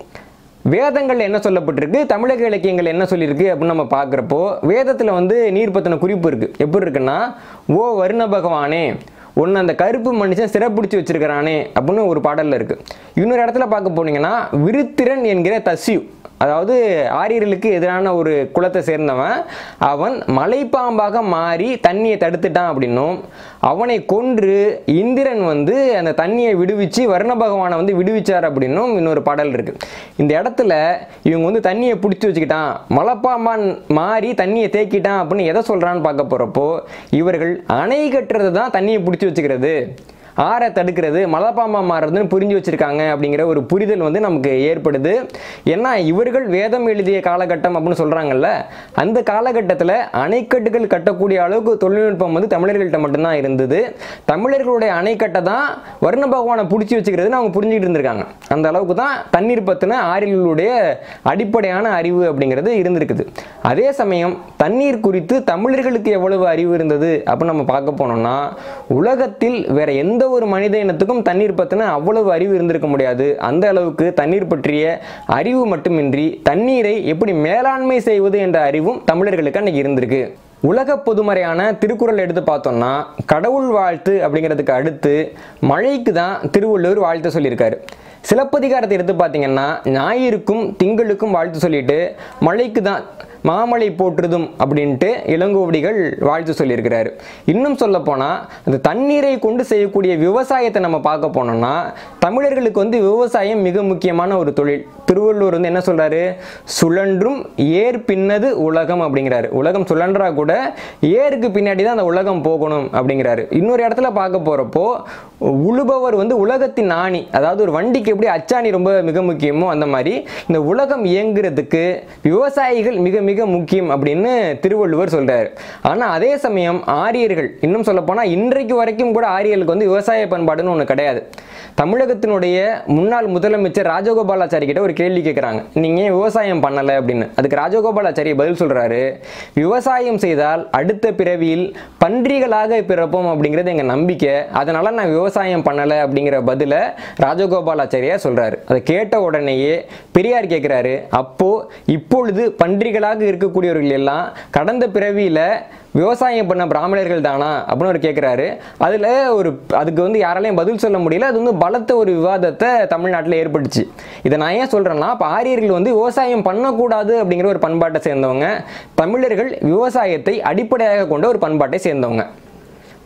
வேதங்கள் என்ன சொல்லப்பட்டிருக்கு தமிழக இலக்கியங்கள் என்ன சொல்லியிருக்கு அப்படின்னு நம்ம பார்க்குறப்போ வேதத்தில் வந்து நீர் பற்றின குறிப்பு இருக்குது எப்படி இருக்குன்னா ஓ வருண பகவானே ஒன்று அந்த கருப்பு மனுஷன் சிறப்பிடிச்சு வச்சிருக்கிறானே அப்படின்னு ஒரு பாடலில் இருக்குது இன்னொரு இடத்துல பார்க்க போனீங்கன்னா விருத்திரன் என்கிற தஸ்யு அதாவது ஆரியர்களுக்கு எதிரான ஒரு குலத்தை சேர்ந்தவன் அவன் மலைப்பாம்பாக மாறி தண்ணியை தடுத்துட்டான் அப்படின்னும் அவனை கொன்று இந்திரன் வந்து அந்த தண்ணியை விடுவிச்சு வர்ண பகவானை வந்து விடுவிச்சார் அப்படின்னும் இன்னொரு பாடல் இருக்கு இந்த இடத்துல இவங்க வந்து தண்ணியை பிடிச்சி வச்சுக்கிட்டான் மலைப்பாம்பான் மாறி தண்ணியை தேக்கிட்டான் அப்படின்னு எதை சொல்றான்னு பார்க்க போறப்போ இவர்கள் அணை கட்டுறது தான் தண்ணியை பிடிச்சி வச்சுக்கிறது ஆற தடுக்கிறது மலைப்பாம்பா மாறுறதுன்னு புரிஞ்சு வச்சிருக்காங்க அப்படிங்கிற ஒரு புரிதல் வந்து நமக்கு ஏற்படுது ஏன்னா இவர்கள் வேதம் எழுதிய காலகட்டம் அப்படின்னு சொல்றாங்கல்ல அந்த காலகட்டத்தில் அணைக்கட்டுகள் கட்டக்கூடிய அளவுக்கு தொழில்நுட்பம் வந்து தமிழர்கள்ட்ட மட்டும்தான் இருந்தது தமிழர்களுடைய அணைக்கட்டை தான் வர்ண பகவானை பிடிச்சி வச்சுக்கிறதுன்னு அவங்க புரிஞ்சுக்கிட்டு இருந்திருக்காங்க அந்த அளவுக்கு தான் தண்ணீர் பற்றின ஆரியர்களுடைய அடிப்படையான அறிவு அப்படிங்கிறது இருந்திருக்குது அதே சமயம் தண்ணீர் குறித்து தமிழர்களுக்கு எவ்வளவு அறிவு இருந்தது அப்படின்னு நம்ம பார்க்க போனோம்னா உலகத்தில் வேற எந்த ஒரு மனித இனத்துக்கும் தண்ணீர் பற்றின அவ்வளவு அறிவு இருந்திருக்க முடியாது அந்த அளவுக்கு தண்ணீர் பற்றிய அறிவு மட்டுமின்றி தண்ணீரை எப்படி மேலாண்மை செய்வது என்ற அறிவும் தமிழர்களுக்கு அன்னைக்கு இருந்திருக்கு உலக பொதுமறையான திருக்குறள் எடுத்து பார்த்தோம்னா கடவுள் வாழ்த்து அப்படிங்கிறதுக்கு அடுத்து மழைக்கு தான் திருவள்ளுவர் வாழ்த்து சொல்லியிருக்காரு சிலப்பதிகாரத்தை எடுத்து பார்த்தீங்கன்னா ஞாயிறுக்கும் திங்களுக்கும் வாழ்த்து சொல்லிட்டு மழைக்கு தான் மாமலை போற்றுதும் அப்படின்ட்டு இளங்கோவடிகள் வாழ்த்து சொல்லியிருக்கிறாரு இன்னும் சொல்ல போனால் அந்த தண்ணீரை கொண்டு செய்யக்கூடிய விவசாயத்தை நம்ம பார்க்க போனோம்னா தமிழர்களுக்கு வந்து விவசாயம் மிக முக்கியமான ஒரு தொழில் திருவள்ளுவர் வந்து என்ன சொல்றாரு சுழன்றும் ஏர் பின்னது உலகம் அப்படிங்கிறாரு உலகம் சுழன்றா கூட ஏருக்கு பின்னாடி தான் அந்த உலகம் போகணும் அப்படிங்கிறாரு இன்னொரு இடத்துல பார்க்க போறப்போ உழுபவர் வந்து உலகத்தின் ஆணி அதாவது ஒரு வண்டிக்கு எப்படி அச்சாணி ரொம்ப மிக முக்கியமோ அந்த மாதிரி இந்த உலகம் இயங்குறதுக்கு விவசாயிகள் மிக மிக முக்கியம் அப்படின்னு திருவள்ளுவர் சொல்றாரு ஆனா அதே சமயம் ஆரியர்கள் இன்னும் சொல்ல போனா இன்றைக்கு வரைக்கும் கூட ஆரியர்களுக்கு வந்து விவசாய பண்பாடுன்னு ஒன்று கிடையாது தமிழகத்தினுடைய முன்னாள் முதலமைச்சர் ராஜகோபாலாச்சாரி கிட்ட ஒரு கேள்வி கேட்குறாங்க நீங்க ஏன் விவசாயம் பண்ணலை அப்படின்னு அதுக்கு ராஜகோபாலாச்சாரி பதில் சொல்றாரு விவசாயம் செய்தால் அடுத்த பிறவியில் பன்றிகளாக பிறப்போம் அப்படிங்கிறது எங்க நம்பிக்கை அதனால நான் விவசாயம் பண்ணலை அப்படிங்கிற பதிலை ராஜகோபாலாச்சாரியா சொல்றாரு அதை கேட்ட உடனேயே பெரியார் கேட்குறாரு அப்போ இப்பொழுது பன்றிகளாக இருக்கக்கூடியவர்கள் எல்லாம் கடந்த பிறவியில விவசாயம் பண்ண பிராமணர்கள் தானா அப்படின்னு அவர் கேட்குறாரு அதில் ஒரு அதுக்கு வந்து யாராலையும் பதில் சொல்ல முடியல அது வந்து பலத்த ஒரு விவாதத்தை தமிழ்நாட்டில் ஏற்பட்டுச்சு இதை நான் ஏன் சொல்கிறேன்னா இப்போ ஆரியர்கள் வந்து விவசாயம் பண்ணக்கூடாது அப்படிங்கிற ஒரு பண்பாட்டை சேர்ந்தவங்க தமிழர்கள் விவசாயத்தை அடிப்படையாக கொண்ட ஒரு பண்பாட்டை சேர்ந்தவங்க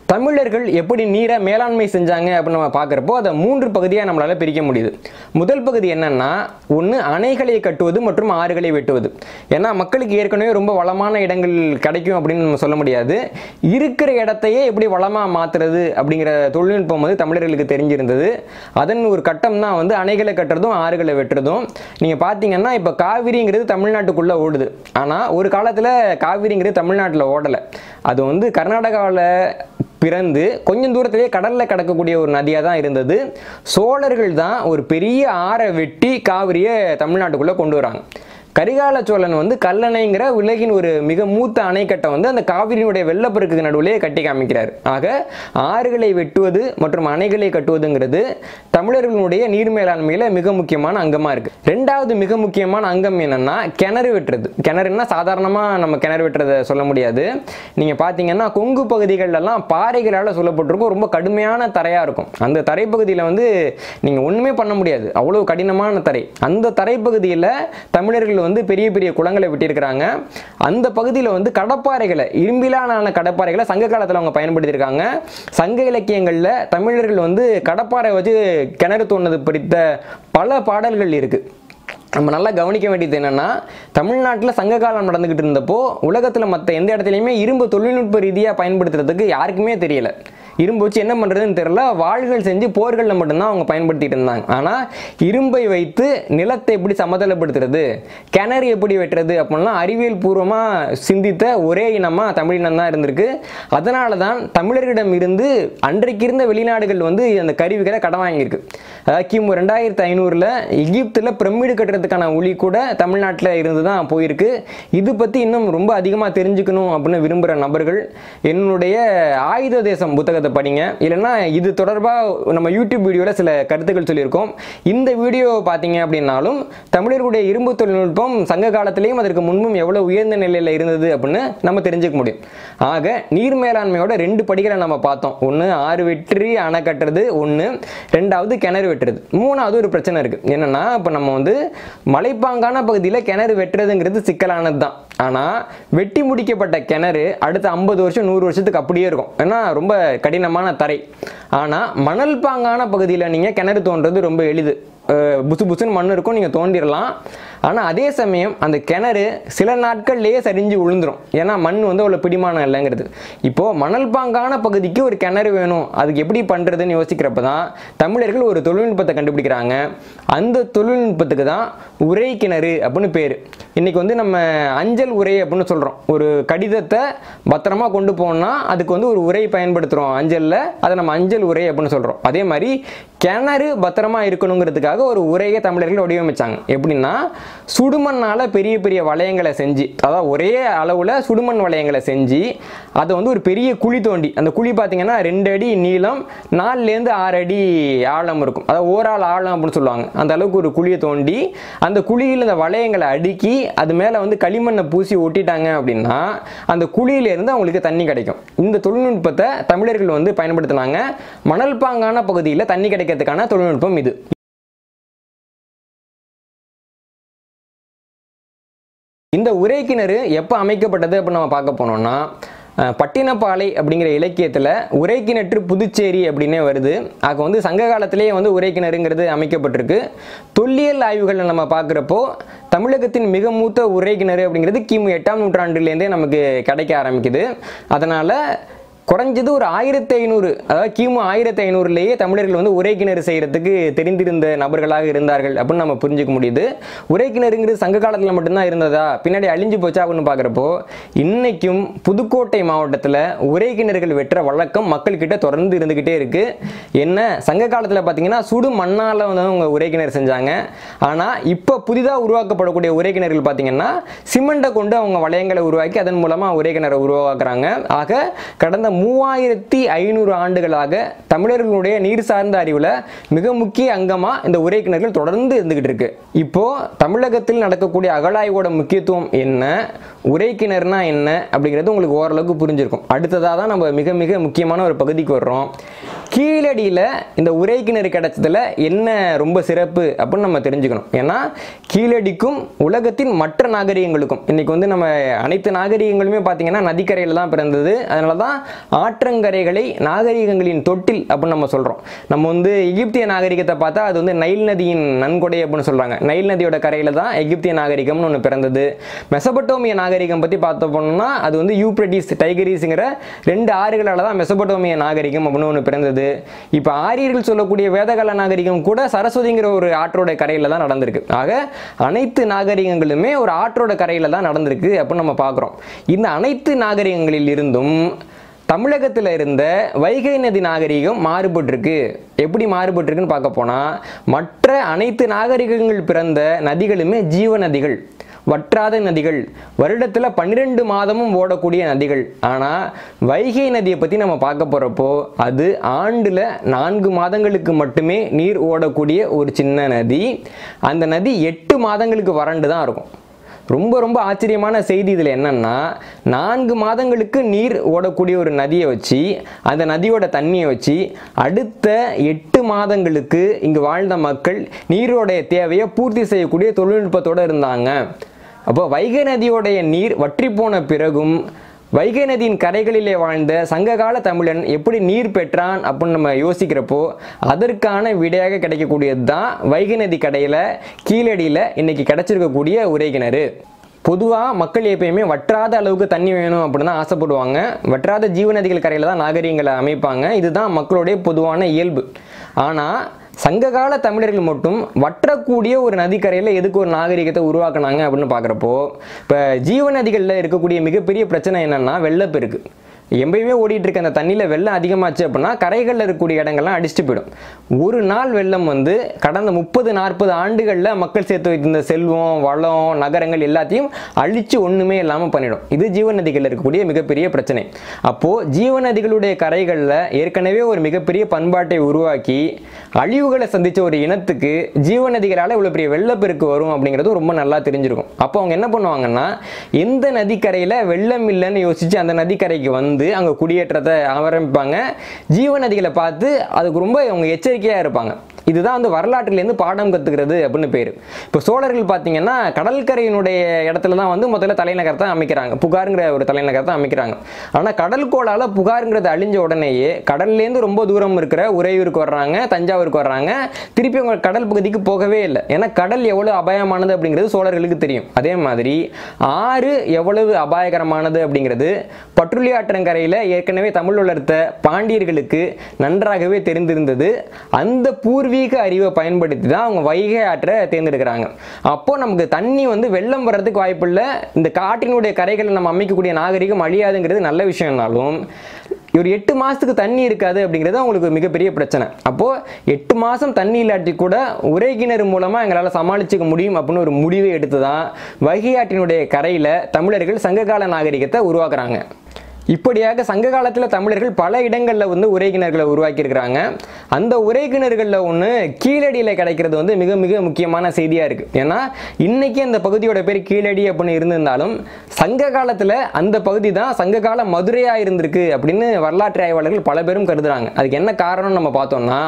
தமிழர்கள் எப்படி நீரை மேலாண்மை செஞ்சாங்க அப்படின்னு நம்ம பார்க்குறப்போ அதை மூன்று பகுதியாக நம்மளால் பிரிக்க முடியுது முதல் பகுதி என்னன்னா ஒன்று அணைகளை கட்டுவது மற்றும் ஆறுகளை வெட்டுவது ஏன்னா மக்களுக்கு ஏற்கனவே ரொம்ப வளமான இடங்கள் கிடைக்கும் அப்படின்னு நம்ம சொல்ல முடியாது இருக்கிற இடத்தையே எப்படி வளமாக மாற்றுறது அப்படிங்கிற தொழில்நுட்பம் வந்து தமிழர்களுக்கு தெரிஞ்சிருந்தது அதன் ஒரு கட்டம் தான் வந்து அணைகளை கட்டுறதும் ஆறுகளை வெட்டுறதும் நீங்கள் பார்த்தீங்கன்னா இப்போ காவிரிங்கிறது தமிழ்நாட்டுக்குள்ளே ஓடுது ஆனால் ஒரு காலத்தில் காவிரிங்கிறது தமிழ்நாட்டில் ஓடலை அது வந்து கர்நாடகாவில் பிறந்து கொஞ்சம் தூரத்திலேயே கடலில் கிடக்கக்கூடிய ஒரு நதியாக தான் இருந்தது சோழர்கள் தான் ஒரு பெரிய ஆறை வெட்டி காவிரியை தமிழ்நாட்டுக்குள்ளே கொண்டு வராங்க கரிகால சோழன் வந்து கல்லணைங்கிற உலகின் ஒரு மிக மூத்த அணைக்கட்டை வந்து அந்த காவிரியினுடைய வெள்ளப்பெருக்குக்கு நடுவிலே கட்டி காமிக்கிறார் ஆக ஆறுகளை வெட்டுவது மற்றும் அணைகளை கட்டுவதுங்கிறது தமிழர்களுடைய நீர் மேலாண்மையில் மிக முக்கியமான அங்கமாக இருக்குது ரெண்டாவது மிக முக்கியமான அங்கம் என்னன்னா கிணறு வெட்டுறது கிணறுன்னா சாதாரணமாக நம்ம கிணறு வெட்டுறதை சொல்ல முடியாது நீங்கள் பார்த்தீங்கன்னா கொங்கு பகுதிகளெல்லாம் பாறைகளால் சொல்லப்பட்டிருக்கும் ரொம்ப கடுமையான தரையாக இருக்கும் அந்த தரைப்பகுதியில் வந்து நீங்கள் ஒன்றுமே பண்ண முடியாது அவ்வளோ கடினமான தரை அந்த தரைப்பகுதியில் தமிழர்கள் வந்து பெரிய பெரிய குளங்களை வெட்டியிருக்கிறாங்க அந்த பகுதியில் வந்து கடப்பாறைகளை இரும்பிலான கடப்பாறைகளை சங்க காலத்தில் அவங்க பயன்படுத்தியிருக்காங்க சங்க இலக்கியங்களில் தமிழர்கள் வந்து கடப்பாறை வச்சு கிணறு தோண்டது பிடித்த பல பாடல்கள் இருக்குது நம்ம நல்லா கவனிக்க வேண்டியது என்னன்னா தமிழ்நாட்டில் சங்க காலம் நடந்துகிட்டு இருந்தப்போ உலகத்தில் மற்ற எந்த இடத்துலையுமே இரும்பு தொழில்நுட்ப ரீதியாக பயன்படுத்துறதுக்கு யாருக்குமே தெரியல இரும்பு வச்சு என்ன பண்ணுறதுன்னு தெரியல வாள்கள் செஞ்சு போர்களில் மட்டும்தான் அவங்க பயன்படுத்திட்டு இருந்தாங்க ஆனால் இரும்பை வைத்து நிலத்தை எப்படி சமதளப்படுத்துறது கிணறு எப்படி வெட்டுறது அப்படின்லாம் அறிவியல் பூர்வமாக சிந்தித்த ஒரே இனமாக தமிழினம் தான் இருந்திருக்கு அதனால தான் தமிழர்களிடம் இருந்து அன்றைக்கு இருந்த வெளிநாடுகள் வந்து அந்த கருவிகளை கடன் வாங்கியிருக்கு அதாவது கிமு ரெண்டாயிரத்தி ஐநூறில் எகிப்தில் பிரமிடு கட்டுறதுக்கான ஒளி கூட தமிழ்நாட்டில் இருந்து தான் போயிருக்கு இது பற்றி இன்னும் ரொம்ப அதிகமாக தெரிஞ்சுக்கணும் அப்படின்னு விரும்புகிற நபர்கள் என்னுடைய ஆயுத தேசம் புத்தகத்தை படிங்க இல்லைன்னா இது தொடர்பாக நம்ம யூடியூப் வீடியோவில் சில கருத்துக்கள் சொல்லியிருக்கோம் இந்த வீடியோ பார்த்தீங்க அப்படின்னாலும் தமிழர்களுடைய இரும்பு தொழில்நுட்பம் சங்க காலத்திலேயும் அதற்கு முன்பும் எவ்வளோ உயர்ந்த நிலையில் இருந்தது அப்படின்னு நம்ம தெரிஞ்சுக்க முடியும் ஆக நீர் மேலாண்மையோட ரெண்டு படிகளை நம்ம பார்த்தோம் ஒன்று ஆறு வெற்றி அணை கட்டுறது ஒன்று ரெண்டாவது கிணறு வெட்டுறது மூணாவது ஒரு பிரச்சனை இருக்குது என்னென்னா இப்போ நம்ம வந்து மலைப்பாங்கான பகுதியில் கிணறு வெட்டுறதுங்கிறது சிக்கலானது தான் ஆனால் வெட்டி முடிக்கப்பட்ட கிணறு அடுத்த ஐம்பது வருஷம் நூறு வருஷத்துக்கு அப்படியே இருக்கும் ஏன்னா ரொம்ப கடினமான தரை ஆனால் மணல் பாங்கான பகுதியில் நீங்கள் கிணறு தோன்றது ரொம்ப எளிது அஹ் புசு புசுன்னு மண் இருக்கும் நீங்கள் தோண்டிடலாம் ஆனால் அதே சமயம் அந்த கிணறு சில நாட்கள்லேயே சரிஞ்சு விழுந்துரும் ஏன்னா மண் வந்து அவ்வளோ பிடிமானம் இல்லைங்கிறது இப்போது மணல் பாங்கான பகுதிக்கு ஒரு கிணறு வேணும் அதுக்கு எப்படி பண்ணுறதுன்னு யோசிக்கிறப்ப தான் தமிழர்கள் ஒரு தொழில்நுட்பத்தை கண்டுபிடிக்கிறாங்க அந்த தொழில்நுட்பத்துக்கு தான் உரை கிணறு அப்படின்னு பேர் இன்றைக்கி வந்து நம்ம அஞ்சல் உரை அப்படின்னு சொல்கிறோம் ஒரு கடிதத்தை பத்திரமா கொண்டு போகணும்னா அதுக்கு வந்து ஒரு உரை பயன்படுத்துகிறோம் அஞ்சலில் அதை நம்ம அஞ்சல் உரை அப்படின்னு சொல்கிறோம் அதே மாதிரி கிணறு பத்திரமா இருக்கணுங்கிறதுக்காக ஒரு உரையை தமிழர்கள் வடிவமைச்சாங்க எப்படின்னா சுடுமண்ணால் பெரிய பெரிய வளையங்களை செஞ்சு அதாவது ஒரே அளவில் சுடுமண் வளையங்களை செஞ்சு அதை வந்து ஒரு பெரிய குழி தோண்டி அந்த குழி பார்த்தீங்கன்னா ரெண்டு அடி நீளம் நாலுலேருந்து ஆறு அடி ஆழம் இருக்கும் அதாவது ஓராள் ஆழம் அப்படின்னு சொல்லுவாங்க அந்த அளவுக்கு ஒரு குழியை தோண்டி அந்த குழியில் இந்த வளையங்களை அடுக்கி அது மேலே வந்து களிமண்ணை பூசி ஒட்டிட்டாங்க அப்படின்னா அந்த குழியிலேருந்து அவங்களுக்கு தண்ணி கிடைக்கும் இந்த தொழில்நுட்பத்தை தமிழர்கள் வந்து பயன்படுத்தினாங்க மணல் பாங்கான பகுதியில் தண்ணி கிடைக்கிறதுக்கான தொழில்நுட்பம் இது இந்த உரை கிணறு எப்போ அமைக்கப்பட்டது அப்படின்னு நம்ம பார்க்க போனோம்னா அஹ், பட்டினப்பாலை அப்படிங்கிற இலக்கியத்தில் உரைக்கிணற்று புதுச்சேரி அப்படின்னே வருது ஆக வந்து சங்க காலத்திலேயே வந்து உரைக்கிணறுங்கிறது அமைக்கப்பட்டிருக்கு தொல்லியல் ஆய்வுகளை நம்ம பார்க்குறப்போ தமிழகத்தின் மிக மூத்த உரைக்கிணறு அப்படிங்கிறது கிமு எட்டாம் நூற்றாண்டுலேருந்தே நமக்கு கிடைக்க ஆரம்பிக்குது அதனால் குறைஞ்சது ஒரு ஆயிரத்தி ஐநூறு அதாவது கிமு ஆயிரத்தி ஐநூறுலேயே தமிழர்கள் வந்து உரைக்கிணறு செய்கிறதுக்கு தெரிந்திருந்த நபர்களாக இருந்தார்கள் அப்படின்னு நம்ம புரிஞ்சுக்க முடியுது உரைக்கிணறுங்கிறது சங்க காலத்தில் மட்டும்தான் இருந்ததா பின்னாடி அழிஞ்சு போச்சா அப்படின்னு பார்க்குறப்போ இன்னைக்கும் புதுக்கோட்டை மாவட்டத்தில் உரைக்கிணறுகள் வெட்டுற வழக்கம் மக்கள்கிட்ட தொடர்ந்து இருந்துக்கிட்டே இருக்கு என்ன சங்க காலத்தில் பார்த்தீங்கன்னா சுடு மண்ணால் வந்து அவங்க உரைக்கிணறு செஞ்சாங்க ஆனால் இப்போ புதிதாக உருவாக்கப்படக்கூடிய உரைக்கிணறுகள் பார்த்தீங்கன்னா சிமெண்ட்டை கொண்டு அவங்க வளையங்களை உருவாக்கி அதன் மூலமாக உரைக்கிணறை உருவாக்குறாங்க ஆக கடந்த மூவாயிரத்தி ஐநூறு ஆண்டுகளாக தமிழர்களுடைய நீர் சார்ந்த அறிவில் மிக முக்கிய அங்கமாக இந்த உரைக்கிணறுகள் தொடர்ந்து இருந்துகிட்டு இருக்கு இப்போ தமிழகத்தில் நடக்கக்கூடிய அகழாய்வோட முக்கியத்துவம் என்ன உரைக்கிணறுனா என்ன அப்படிங்கிறது உங்களுக்கு ஓரளவுக்கு புரிஞ்சிருக்கும் அடுத்ததாக தான் நம்ம மிக மிக முக்கியமான ஒரு பகுதிக்கு வர்றோம் கீழடியில் இந்த உரை கிணறு கிடைச்சதுல என்ன ரொம்ப சிறப்பு அப்படின்னு நம்ம தெரிஞ்சுக்கணும் ஏன்னா கீழடிக்கும் உலகத்தின் மற்ற நாகரிகங்களுக்கும் இன்னைக்கு வந்து நம்ம அனைத்து நாகரிகங்களுமே பார்த்தீங்கன்னா நதிக்கரையில் தான் பிறந்தது அதனால தான் ஆற்றங்கரைகளை நாகரிகங்களின் தொட்டில் அப்படின்னு நம்ம சொல்கிறோம் நம்ம வந்து எகிப்திய நாகரிகத்தை பார்த்தா அது வந்து நைல் நதியின் நன்கொடை அப்படின்னு சொல்கிறாங்க நைல் நதியோட கரையில் தான் எகிப்திய நாகரிகம்னு ஒன்று பிறந்தது மெசபட்டோமிய நாகரிகம் பற்றி பார்த்த போனோம்னா அது வந்து யூப்ரட்டிஸ் டைகரிஸுங்கிற ரெண்டு ஆறுகளால் தான் மெசபட்டோமிய நாகரிகம் அப்படின்னு ஒன்று பிறந்தது இப்போ ஆரியர்கள் சொல்லக்கூடிய வேதகால நாகரிகம் கூட சரஸ்வதிங்கிற ஒரு ஆற்றோட கரையில் தான் நடந்திருக்கு ஆக அனைத்து நாகரிகங்களுமே ஒரு ஆற்றோட கரையில் தான் நடந்திருக்கு அப்படின்னு நம்ம பார்க்குறோம் இந்த அனைத்து நாகரிகங்களில் இருந்தும் தமிழகத்தில் இருந்த வைகை நதி நாகரிகம் மாறுபட்டிருக்கு எப்படி மாறுபட்டிருக்குன்னு பார்க்க போனால் மற்ற அனைத்து நாகரிகங்கள் பிறந்த நதிகளுமே ஜீவ நதிகள் வற்றாத நதிகள் வருடத்தில் பன்னிரெண்டு மாதமும் ஓடக்கூடிய நதிகள் ஆனால் வைகை நதியை பற்றி நம்ம பார்க்க போகிறப்போ அது ஆண்டில் நான்கு மாதங்களுக்கு மட்டுமே நீர் ஓடக்கூடிய ஒரு சின்ன நதி அந்த நதி எட்டு மாதங்களுக்கு வறண்டு தான் இருக்கும் ரொம்ப ரொம்ப ஆச்சரியமான செய்தி இதில் என்னன்னா நான்கு மாதங்களுக்கு நீர் ஓடக்கூடிய ஒரு நதியை வச்சு அந்த நதியோட தண்ணியை வச்சு அடுத்த எட்டு மாதங்களுக்கு இங்கு வாழ்ந்த மக்கள் நீரோடைய தேவையை பூர்த்தி செய்யக்கூடிய தொழில்நுட்பத்தோடு இருந்தாங்க அப்போ வைகை நதியோடைய நீர் வற்றி போன பிறகும் வைகை நதியின் கரைகளிலே வாழ்ந்த சங்ககால தமிழன் எப்படி நீர் பெற்றான் அப்படின்னு நம்ம யோசிக்கிறப்போ அதற்கான விடையாக கிடைக்கக்கூடியது தான் வைகை நதி கடையில் கீழடியில் இன்னைக்கு கிடைச்சிருக்கக்கூடிய உரை கிணறு பொதுவாக மக்கள் எப்பயுமே வற்றாத அளவுக்கு தண்ணி வேணும் அப்படின்னு தான் ஆசைப்படுவாங்க வற்றாத ஜீவநதிகள் கரையில் தான் நாகரிகங்களை அமைப்பாங்க இதுதான் மக்களுடைய பொதுவான இயல்பு ஆனால் சங்ககால தமிழர்கள் மட்டும் வற்றக்கூடிய ஒரு நதிக்கரையில் எதுக்கு ஒரு நாகரிகத்தை உருவாக்குனாங்க அப்படின்னு பார்க்குறப்போ இப்போ ஜீவநதிகளில் இருக்கக்கூடிய மிகப்பெரிய பிரச்சனை என்னென்னா வெள்ளப்பெருக்கு எப்பயுமே ஓடிட்டு இருக்க அந்த தண்ணியில் வெள்ளம் அதிகமாச்சு அப்படின்னா கரைகளில் இருக்கக்கூடிய இடங்கள்லாம் அடிச்சுட்டு போயிடும் ஒரு நாள் வெள்ளம் வந்து கடந்த முப்பது நாற்பது ஆண்டுகளில் மக்கள் சேர்த்து வைத்திருந்த செல்வம் வளம் நகரங்கள் எல்லாத்தையும் அழிச்சு ஒன்றுமே இல்லாமல் பண்ணிடும் இது ஜீவநதிகளில் இருக்கக்கூடிய மிகப்பெரிய பிரச்சனை அப்போது ஜீவநதிகளுடைய கரைகளில் ஏற்கனவே ஒரு மிகப்பெரிய பண்பாட்டை உருவாக்கி அழிவுகளை சந்தித்த ஒரு இனத்துக்கு ஜீவநதிகளால் இவ்வளோ பெரிய வெள்ளப்பெருக்கு வரும் அப்படிங்கிறது ரொம்ப நல்லா தெரிஞ்சிருக்கும் அப்போ அவங்க என்ன பண்ணுவாங்கன்னா எந்த நதிக்கரையில் வெள்ளம் இல்லைன்னு யோசிச்சு அந்த நதிக்கரைக்கு வந்து வந்து அங்கே குடியேற்றத்தை ஆரம்பிப்பாங்க ஜீவநதிகளை பார்த்து அதுக்கு ரொம்ப அவங்க எச்சரிக்கையாக இருப்பாங்க இதுதான் வந்து வரலாற்றிலேருந்து பாடம் கற்றுக்கிறது அப்படின்னு பேர் இப்போ சோழர்கள் பார்த்தீங்கன்னா கடற்கரையினுடைய இடத்துல தான் வந்து முதல்ல தலைநகரத்தை அமைக்கிறாங்க புகாருங்கிற ஒரு தலைநகரத்தை அமைக்கிறாங்க ஆனால் கடல்கோளால் புகாருங்கிறது அழிஞ்ச உடனேயே கடல்லேருந்து ரொம்ப தூரம் இருக்கிற உறையூருக்கு வர்றாங்க தஞ்சாவூருக்கு வர்றாங்க திருப்பி அவங்க கடல் பகுதிக்கு போகவே இல்லை ஏன்னா கடல் எவ்வளோ அபாயமானது அப்படிங்கிறது சோழர்களுக்கு தெரியும் அதே மாதிரி ஆறு எவ்வளவு அபாயகரமானது அப்படிங்கிறது பற்றுளி ஆற்றங்கரையில் ஏற்கனவே தமிழ் வளர்த்த பாண்டியர்களுக்கு நன்றாகவே தெரிந்திருந்தது அந்த பூர்வீக அறிவை பயன்படுத்தி தான் அவங்க வைகை ஆற்றை தேர்ந்தெடுக்கிறாங்க அப்போ நமக்கு தண்ணி வந்து வெள்ளம் வர்றதுக்கு வாய்ப்பில்லை இந்த காட்டினுடைய கரைகளை நம்ம அமைக்கக்கூடிய நாகரிகம் அழியாதுங்கிறது நல்ல விஷயம்னாலும் ஒரு எட்டு மாதத்துக்கு தண்ணி இருக்காது அப்படிங்கிறது அவங்களுக்கு மிகப்பெரிய பிரச்சனை அப்போது எட்டு மாதம் தண்ணி இல்லாட்டி கூட உரை கிணறு மூலமாக எங்களால் சமாளிச்சுக்க முடியும் அப்படின்னு ஒரு முடிவை எடுத்து தான் வைகை ஆற்றினுடைய கரையில் தமிழர்கள் சங்ககால நாகரிகத்தை உருவாக்குறாங்க இப்படியாக சங்க காலத்தில் தமிழர்கள் பல இடங்களில் வந்து உரைகிணறுகளை உருவாக்கியிருக்கிறாங்க அந்த உரைகிணறுகளில் ஒன்று கீழடியில் கிடைக்கிறது வந்து மிக மிக முக்கியமான செய்தியாக இருக்குது ஏன்னா இன்னைக்கு அந்த பகுதியோட பேர் கீழடி அப்படின்னு இருந்திருந்தாலும் சங்க காலத்தில் அந்த பகுதி தான் சங்ககால மதுரையாக இருந்திருக்கு அப்படின்னு வரலாற்று ஆய்வாளர்கள் பல பேரும் கருதுறாங்க அதுக்கு என்ன காரணம்னு நம்ம பார்த்தோம்னா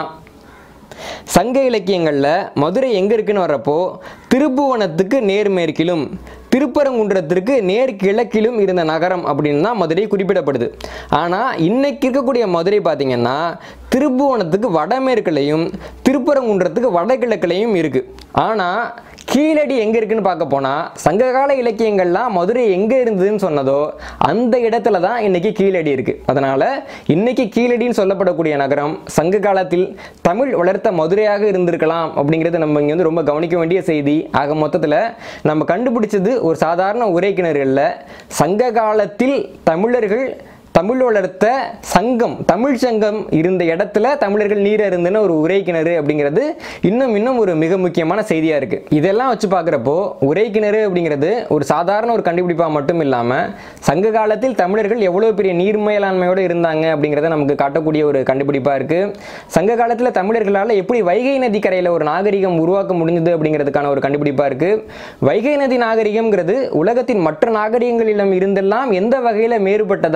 சங்க இலக்கியங்களில் மதுரை எங்கே இருக்குன்னு வர்றப்போ திருப்புவனத்துக்கு நேர்மேற்கிலும் திருப்பரங்குன்றத்திற்கு நேர் கிழக்கிலும் இருந்த நகரம் அப்படின்னு தான் மதுரை குறிப்பிடப்படுது ஆனால் இன்னைக்கு இருக்கக்கூடிய மதுரை பார்த்தீங்கன்னா திருப்புவனத்துக்கு வடமேற்குலையும் திருப்பரங்குன்றத்துக்கு வடகிழக்குலையும் இருக்குது ஆனால் கீழடி எங்கே இருக்குன்னு பார்க்க போனால் சங்ககால இலக்கியங்கள்லாம் மதுரை எங்கே இருந்ததுன்னு சொன்னதோ அந்த இடத்துல தான் இன்னைக்கு கீழடி இருக்குது அதனால் இன்னைக்கு கீழடின்னு சொல்லப்படக்கூடிய நகரம் சங்க காலத்தில் தமிழ் வளர்த்த மதுரையாக இருந்திருக்கலாம் அப்படிங்கிறது நம்ம இங்கே வந்து ரொம்ப கவனிக்க வேண்டிய செய்தி ஆக மொத்தத்தில் நம்ம கண்டுபிடிச்சது ஒரு சாதாரண உரை கிணறுகளில் சங்க காலத்தில் தமிழர்கள் தமிழ் வளர்த்த சங்கம் தமிழ் சங்கம் இருந்த இடத்துல தமிழர்கள் நீர் அருந்தின ஒரு உரை கிணறு அப்படிங்கிறது இன்னும் இன்னும் ஒரு மிக முக்கியமான செய்தியாக இருக்குது இதெல்லாம் வச்சு பார்க்குறப்போ உரை கிணறு அப்படிங்கிறது ஒரு சாதாரண ஒரு கண்டுபிடிப்பாக மட்டும் இல்லாமல் சங்க காலத்தில் தமிழர்கள் எவ்வளோ பெரிய நீர் மேலாண்மையோடு இருந்தாங்க அப்படிங்கிறத நமக்கு காட்டக்கூடிய ஒரு கண்டுபிடிப்பாக இருக்குது சங்க காலத்தில் தமிழர்களால் எப்படி வைகை நதி கரையில் ஒரு நாகரிகம் உருவாக்க முடிஞ்சது அப்படிங்கிறதுக்கான ஒரு கண்டுபிடிப்பாக இருக்குது வைகை நதி நாகரிகம்ங்கிறது உலகத்தின் மற்ற நாகரிகங்களிடம் இருந்தெல்லாம் எந்த வகையில் மேறுபட்டதா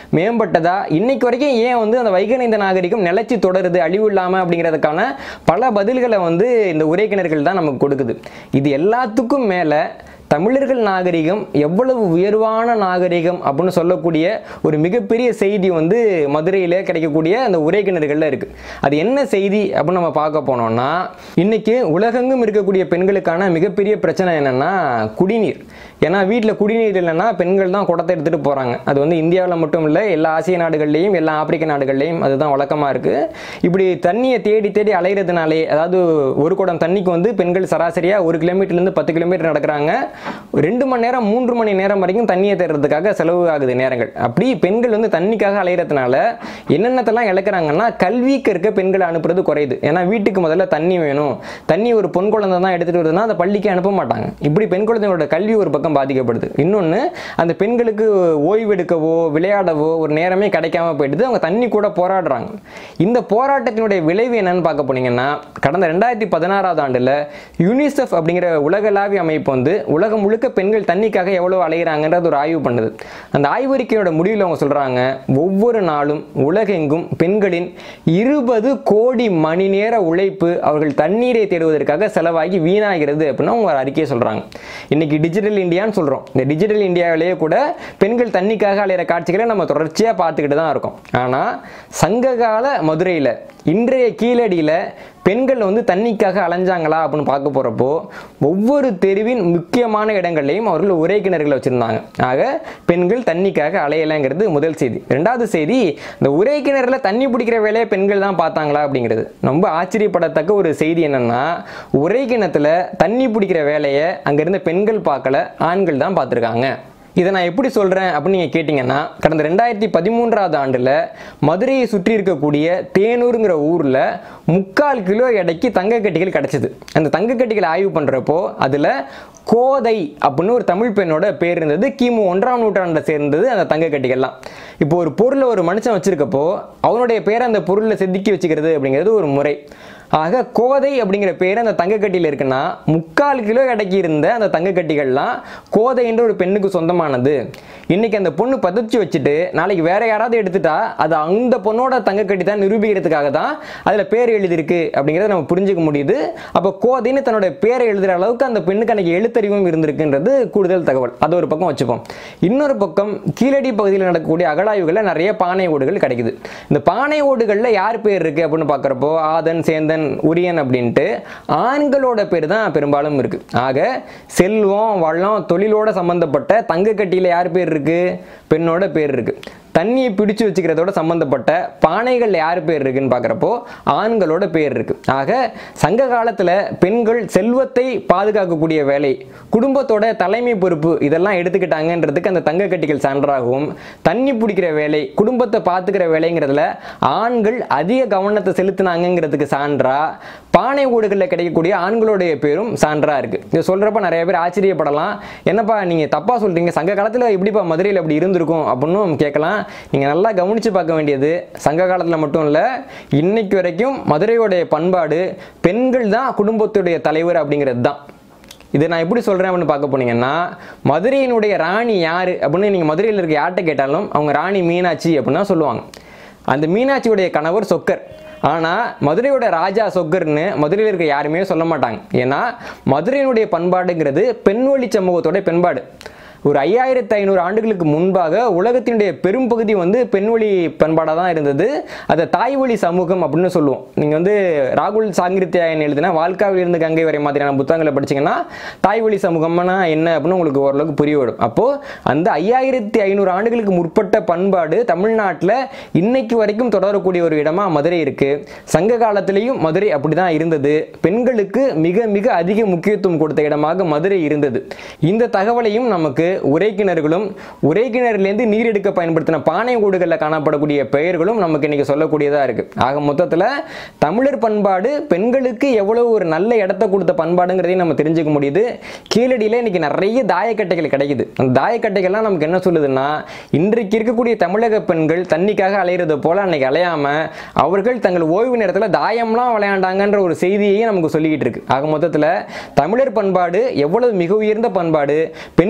மேம்பட்டதா இன்னைக்கு வரைக்கும் ஏன் வந்து அந்த வைகநேந்த நாகரிகம் நிலைச்சு தொடருது அழிவு இல்லாமல் அப்படிங்கிறதுக்கான பல பதில்களை வந்து இந்த உரைக்கிணர்கள் தான் நமக்கு கொடுக்குது இது எல்லாத்துக்கும் மேலே தமிழர்கள் நாகரிகம் எவ்வளவு உயர்வான நாகரிகம் அப்படின்னு சொல்லக்கூடிய ஒரு மிகப்பெரிய செய்தி வந்து மதுரையில் கிடைக்கக்கூடிய அந்த உரைக்கிணறுகளில் இருக்குது அது என்ன செய்தி அப்படின்னு நம்ம பார்க்க போனோம்னா இன்னைக்கு உலகெங்கும் இருக்கக்கூடிய பெண்களுக்கான மிகப்பெரிய பிரச்சனை என்னென்னா குடிநீர் ஏன்னா வீட்டில் குடிநீர் இல்லைன்னா பெண்கள் தான் குடத்தை எடுத்துகிட்டு போகிறாங்க அது வந்து இந்தியாவில் மட்டும் இல்லை எல்லா ஆசிய நாடுகள்லையும் எல்லா ஆப்பிரிக்க நாடுகள்லையும் அதுதான் வழக்கமாக இருக்குது இப்படி தண்ணியை தேடி தேடி அலைகிறதுனாலே அதாவது ஒரு குடம் தண்ணிக்கு வந்து பெண்கள் சராசரியாக ஒரு கிலோமீட்டர்லேருந்து பத்து கிலோமீட்டர் நடக்கிறாங்க ரெண்டு மணி நேரம் மூன்று மணி நேரம் வரைக்கும் தண்ணியை தேடுறதுக்காக செலவு ஆகுது நேரங்கள் அப்படி பெண்கள் வந்து தண்ணிக்காக அலைகிறதுனால என்னென்னத்தெல்லாம் இழக்கிறாங்கன்னா கல்விக்கு இருக்க பெண்களை அனுப்புறது குறையுது ஏன்னா வீட்டுக்கு முதல்ல தண்ணி வேணும் தண்ணி ஒரு பொன் குழந்தை தான் எடுத்துகிட்டு வருதுன்னா அந்த பள்ளிக்கு அனுப்ப மாட்டாங்க இப்படி பெண் குழந்தைகளோட கல்வி ஒரு பக்கம் பாதிக்கப்படுது இன்னொன்று அந்த பெண்களுக்கு ஓய்வெடுக்கவோ விளையாடவோ ஒரு நேரமே கிடைக்காம போயிடுது அவங்க தண்ணி கூட போராடுறாங்க இந்த போராட்டத்தினுடைய விளைவு என்னன்னு பார்க்க போனீங்கன்னா கடந்த ரெண்டாயிரத்தி பதினாறாவது ஆண்டில் யூனிசெஃப் அப்படிங்கிற உலகளாவிய அமைப்பு வந்து உலகம் முழுக்க பெண்கள் தண்ணிக்காக எவ்வளோ அலைகிறாங்கன்றது ஒரு ஆய்வு பண்ணுது அந்த ஆய்வறிக்கையோட முடிவில் அவங்க சொல்கிறாங்க ஒவ்வொரு நாளும் உலகெங்கும் பெண்களின் இருபது கோடி மணி நேர உழைப்பு அவர்கள் தண்ணீரை தேடுவதற்காக செலவாகி வீணாகிறது அப்படின்னு அவங்க ஒரு அறிக்கையை சொல்கிறாங்க இன்னைக்கு டிஜிட்டல் இந்தியான்னு சொல்கிறோம் இந்த டிஜிட்டல் இந்தியாவிலேயே கூட பெண்கள் தண்ணிக்காக அலையிற காட்சிகளை நம்ம தொடர்ச்சியாக பார்த்துக்கிட்டு தான் இருக்கோம் ஆனால் சங்ககால மதுரையில் இன்றைய கீழடியில் பெண்கள் வந்து தண்ணிக்காக அலைஞ்சாங்களா அப்படின்னு பார்க்க போகிறப்போ ஒவ்வொரு தெருவின் முக்கியமான இடங்கள்லையும் அவர்கள் ஒரே கிணறுகளை வச்சுருந்தாங்க ஆக பெண்கள் தண்ணிக்காக அலையலைங்கிறது முதல் செய்தி ரெண்டாவது செய்தி இந்த ஒரே கிணறுல தண்ணி பிடிக்கிற வேலையை பெண்கள் தான் பார்த்தாங்களா அப்படிங்கிறது ரொம்ப ஆச்சரியப்படத்தக்க ஒரு செய்தி என்னன்னா ஒரே கிணத்துல தண்ணி பிடிக்கிற வேலையை அங்கிருந்த பெண்கள் பார்க்கல ஆண்கள் தான் பார்த்துருக்காங்க இதை நான் எப்படி சொல்கிறேன் அப்படின்னு நீங்கள் கேட்டிங்கன்னா கடந்த ரெண்டாயிரத்தி பதிமூன்றாவது ஆண்டில் மதுரையை சுற்றி இருக்கக்கூடிய தேனூருங்கிற ஊரில் முக்கால் கிலோ எடைக்கு தங்கக்கட்டிகள் கிடச்சிது அந்த தங்கக்கட்டிகளை ஆய்வு பண்ணுறப்போ அதில் கோதை அப்படின்னு ஒரு தமிழ் பெண்ணோட பேர் இருந்தது கிமு ஒன்றாம் நூற்றாண்டை சேர்ந்தது அந்த தங்கக்கட்டிகள்லாம் இப்போ ஒரு பொருளை ஒரு மனுஷன் வச்சிருக்கப்போ அவனுடைய பேரை அந்த பொருளில் செதுக்கி வச்சுக்கிறது அப்படிங்கிறது ஒரு முறை ஆக கோதை அப்படிங்கிற பேர் அந்த தங்கக்கட்டியில் இருக்குன்னா முக்கால் கிலோ எடைக்கு இருந்த அந்த தங்கக்கட்டிகள்லாம் கோதை என்ற ஒரு பெண்ணுக்கு சொந்தமானது இன்னைக்கு அந்த பொண்ணு பதச்சு வச்சுட்டு நாளைக்கு வேற யாராவது எடுத்துட்டா அது அந்த பொண்ணோட தங்கக்கட்டி தான் நிரூபிக்கிறதுக்காக தான் அதில் பேர் எழுதியிருக்கு அப்படிங்கிறத நம்ம புரிஞ்சுக்க முடியுது அப்போ கோதைன்னு தன்னோட பேரை எழுதுகிற அளவுக்கு அந்த பெண்ணுக்கு அன்னைக்கு எழுத்தறிவும் இருந்திருக்குன்றது கூடுதல் தகவல் அது ஒரு பக்கம் வச்சுப்போம் இன்னொரு பக்கம் கீழடி பகுதியில் நடக்கக்கூடிய அகழாய்வுகளில் நிறைய பானை ஓடுகள் கிடைக்குது இந்த பானை ஓடுகளில் யார் பேர் இருக்கு அப்படின்னு பார்க்குறப்போ ஆதன் சேந்தன் உரியன் அப்படின்ட்டு ஆண்களோட பேர் தான் பெரும்பாலும் இருக்கு ஆக செல்வம் வளம் தொழிலோட சம்பந்தப்பட்ட தங்கக்கட்டியில் யார் பேர் இருக்கு பெண்ணோட பேர் இருக்கு தண்ணியை பிடிச்சு வச்சுக்கிறதோட சம்பந்தப்பட்ட பானைகள் யார் பேர் இருக்குன்னு பார்க்குறப்போ ஆண்களோட பேர் இருக்கு ஆக சங்க காலத்தில் பெண்கள் செல்வத்தை பாதுகாக்கக்கூடிய வேலை குடும்பத்தோட தலைமை பொறுப்பு இதெல்லாம் எடுத்துக்கிட்டாங்கன்றதுக்கு அந்த தங்கக்கட்டிகள் சான்றாகவும் தண்ணி பிடிக்கிற வேலை குடும்பத்தை பார்த்துக்கிற வேலைங்கிறதுல ஆண்கள் அதிக கவனத்தை செலுத்தினாங்கங்கிறதுக்கு சான்றா பானை ஓடுகளில் கிடைக்கக்கூடிய ஆண்களுடைய பேரும் சான்றா இருக்கு இதை சொல்றப்ப நிறைய பேர் ஆச்சரியப்படலாம் என்னப்பா நீங்க தப்பா சொல்றீங்க சங்க காலத்துல எப்படிப்பா மதுரையில் அப்படி இருந்திருக்கும் அப்படின்னு கேட்கலாம் நீங்க நல்லா கவனிச்சு பார்க்க வேண்டியது சங்க காலத்துல மட்டும் இல்ல இன்னைக்கு வரைக்கும் மதுரையோடைய பண்பாடு பெண்கள் தான் குடும்பத்துடைய தலைவர் அப்படிங்கிறது தான் இதை நான் எப்படி சொல்கிறேன் அப்படின்னு பார்க்க போனீங்கன்னா மதுரையினுடைய ராணி யார் அப்படின்னு நீங்கள் மதுரையில் இருக்க யார்கிட்ட கேட்டாலும் அவங்க ராணி மீனாட்சி அப்படின்னு தான் சொல்லுவாங்க அந்த மீனாட்சியுடைய கணவர் சொக்கர் ஆனால் மதுரையோட ராஜா சொக்கர்னு மதுரையில் இருக்க யாருமே சொல்ல மாட்டாங்க ஏன்னா மதுரையினுடைய பண்பாடுங்கிறது பெண்வழி சமூகத்தோட பண்பாடு ஒரு ஐயாயிரத்து ஐநூறு ஆண்டுகளுக்கு முன்பாக உலகத்தினுடைய பெரும்பகுதி வந்து பெண்வழி பண்பாடாக தான் இருந்தது அதை தாய்வழி சமூகம் அப்படின்னு சொல்லுவோம் நீங்கள் வந்து ராகுல் சாங்கிருத்தியாயன் எழுதின வாழ்க்காவில் இருந்து கங்கை வரை மாதிரியான புத்தகங்களை படிச்சீங்கன்னா தாய்வழி சமூகம்னா என்ன அப்படின்னு உங்களுக்கு ஓரளவுக்கு புரிய வரும் அப்போது அந்த ஐயாயிரத்தி ஐநூறு ஆண்டுகளுக்கு முற்பட்ட பண்பாடு தமிழ்நாட்டில் இன்னைக்கு வரைக்கும் தொடரக்கூடிய ஒரு இடமா மதுரை இருக்கு சங்க காலத்திலையும் மதுரை அப்படிதான் இருந்தது பெண்களுக்கு மிக மிக அதிக முக்கியத்துவம் கொடுத்த இடமாக மதுரை இருந்தது இந்த தகவலையும் நமக்கு உரைக்கிணறுகளும் உரைக்கிணறுலேருந்து நீர் எடுக்க பயன்படுத்தின பானை கூடுகளில் காணப்படக்கூடிய பெயர்களும் நமக்கு இன்னைக்கு சொல்லக்கூடியதாக இருக்கு ஆக மொத்தத்தில் தமிழர் பண்பாடு பெண்களுக்கு எவ்வளவு ஒரு நல்ல இடத்த கொடுத்த பண்பாடுங்கிறதையும் நம்ம தெரிஞ்சுக்க முடியுது கீழடியில் இன்னைக்கு நிறைய தாயக்கட்டைகள் கிடைக்குது அந்த தாயக்கட்டைகள்லாம் நமக்கு என்ன சொல்லுதுன்னா இன்றைக்கு இருக்கக்கூடிய தமிழக பெண்கள் தண்ணிக்காக அலையிறது போல அன்னைக்கு அலையாம அவர்கள் தங்கள் ஓய்வு நேரத்தில் தாயம்லாம் விளையாண்டாங்கன்ற ஒரு செய்தியையே நமக்கு சொல்லிக்கிட்டு இருக்கு ஆக மொத்தத்தில் தமிழர் பண்பாடு எவ்வளவு மிக உயர்ந்த பண்பாடு பெண்களுக்கு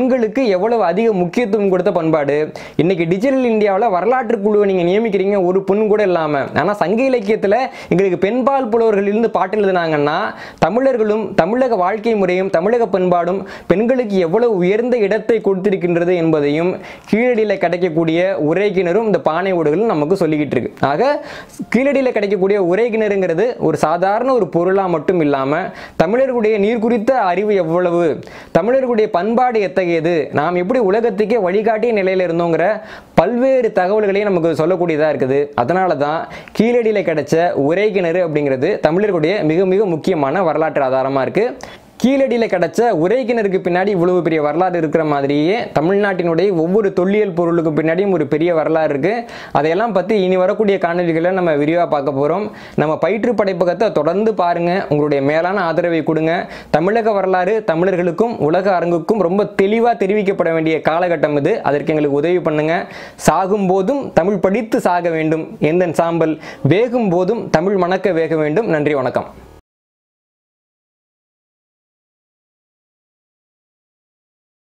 எவ்வளவு அதிக முக்கியத்துவம் கொடுத்த பண்பாடு இன்னைக்கு டிஜிட்டல் இந்தியாவில் வரலாற்று குழுவை நீங்கள் நியமிக்கிறீங்க ஒரு பொண்ணு கூட இல்லாமல் ஆனால் சங்க இலக்கியத்தில் எங்களுக்கு பெண்பால் புலவர்கள் இருந்து பாட்டு எழுதுனாங்கன்னா தமிழர்களும் தமிழக வாழ்க்கை முறையும் தமிழக பண்பாடும் பெண்களுக்கு எவ்வளவு உயர்ந்த இடத்தை கொடுத்திருக்கின்றது என்பதையும் கீழடியில் கிடைக்கக்கூடிய உரைக்கிணறும் இந்த பானை ஓடுகளும் நமக்கு சொல்லிக்கிட்டு இருக்கு ஆக கீழடியில் கிடைக்கக்கூடிய உரைக்கிணறுங்கிறது ஒரு சாதாரண ஒரு பொருளாக மட்டும் இல்லாமல் தமிழர்களுடைய நீர் குறித்த அறிவு எவ்வளவு தமிழர்களுடைய பண்பாடு எத்தகையது நாம் எப்படி உலகத்துக்கே வழிகாட்டிய நிலையில் இருந்தோங்கிற பல்வேறு தகவல்களையும் நமக்கு சொல்லக்கூடியதாக இருக்குது அதனால தான் கீழடியில் கிடைச்ச உரை கிணறு அப்படிங்கிறது தமிழர்களுடைய மிக மிக முக்கியமான வரலாற்று ஆதாரமாக இருக்குது கீழடியில் கிடைச்ச உரை கிணறுக்கு பின்னாடி இவ்வளவு பெரிய வரலாறு இருக்கிற மாதிரியே தமிழ்நாட்டினுடைய ஒவ்வொரு தொல்லியல் பொருளுக்கு பின்னாடியும் ஒரு பெரிய வரலாறு இருக்குது அதையெல்லாம் பற்றி இனி வரக்கூடிய காணொலிகளை நம்ம விரிவாக பார்க்க போகிறோம் நம்ம பயிற்று படைப்பகத்தை தொடர்ந்து பாருங்கள் உங்களுடைய மேலான ஆதரவை கொடுங்க தமிழக வரலாறு தமிழர்களுக்கும் உலக அரங்குக்கும் ரொம்ப தெளிவாக தெரிவிக்கப்பட வேண்டிய காலகட்டம் இது அதற்கு எங்களுக்கு உதவி பண்ணுங்க சாகும் போதும் தமிழ் படித்து சாக வேண்டும் எந்த சாம்பல் வேகும் போதும் தமிழ் மணக்க வேக வேண்டும் நன்றி வணக்கம்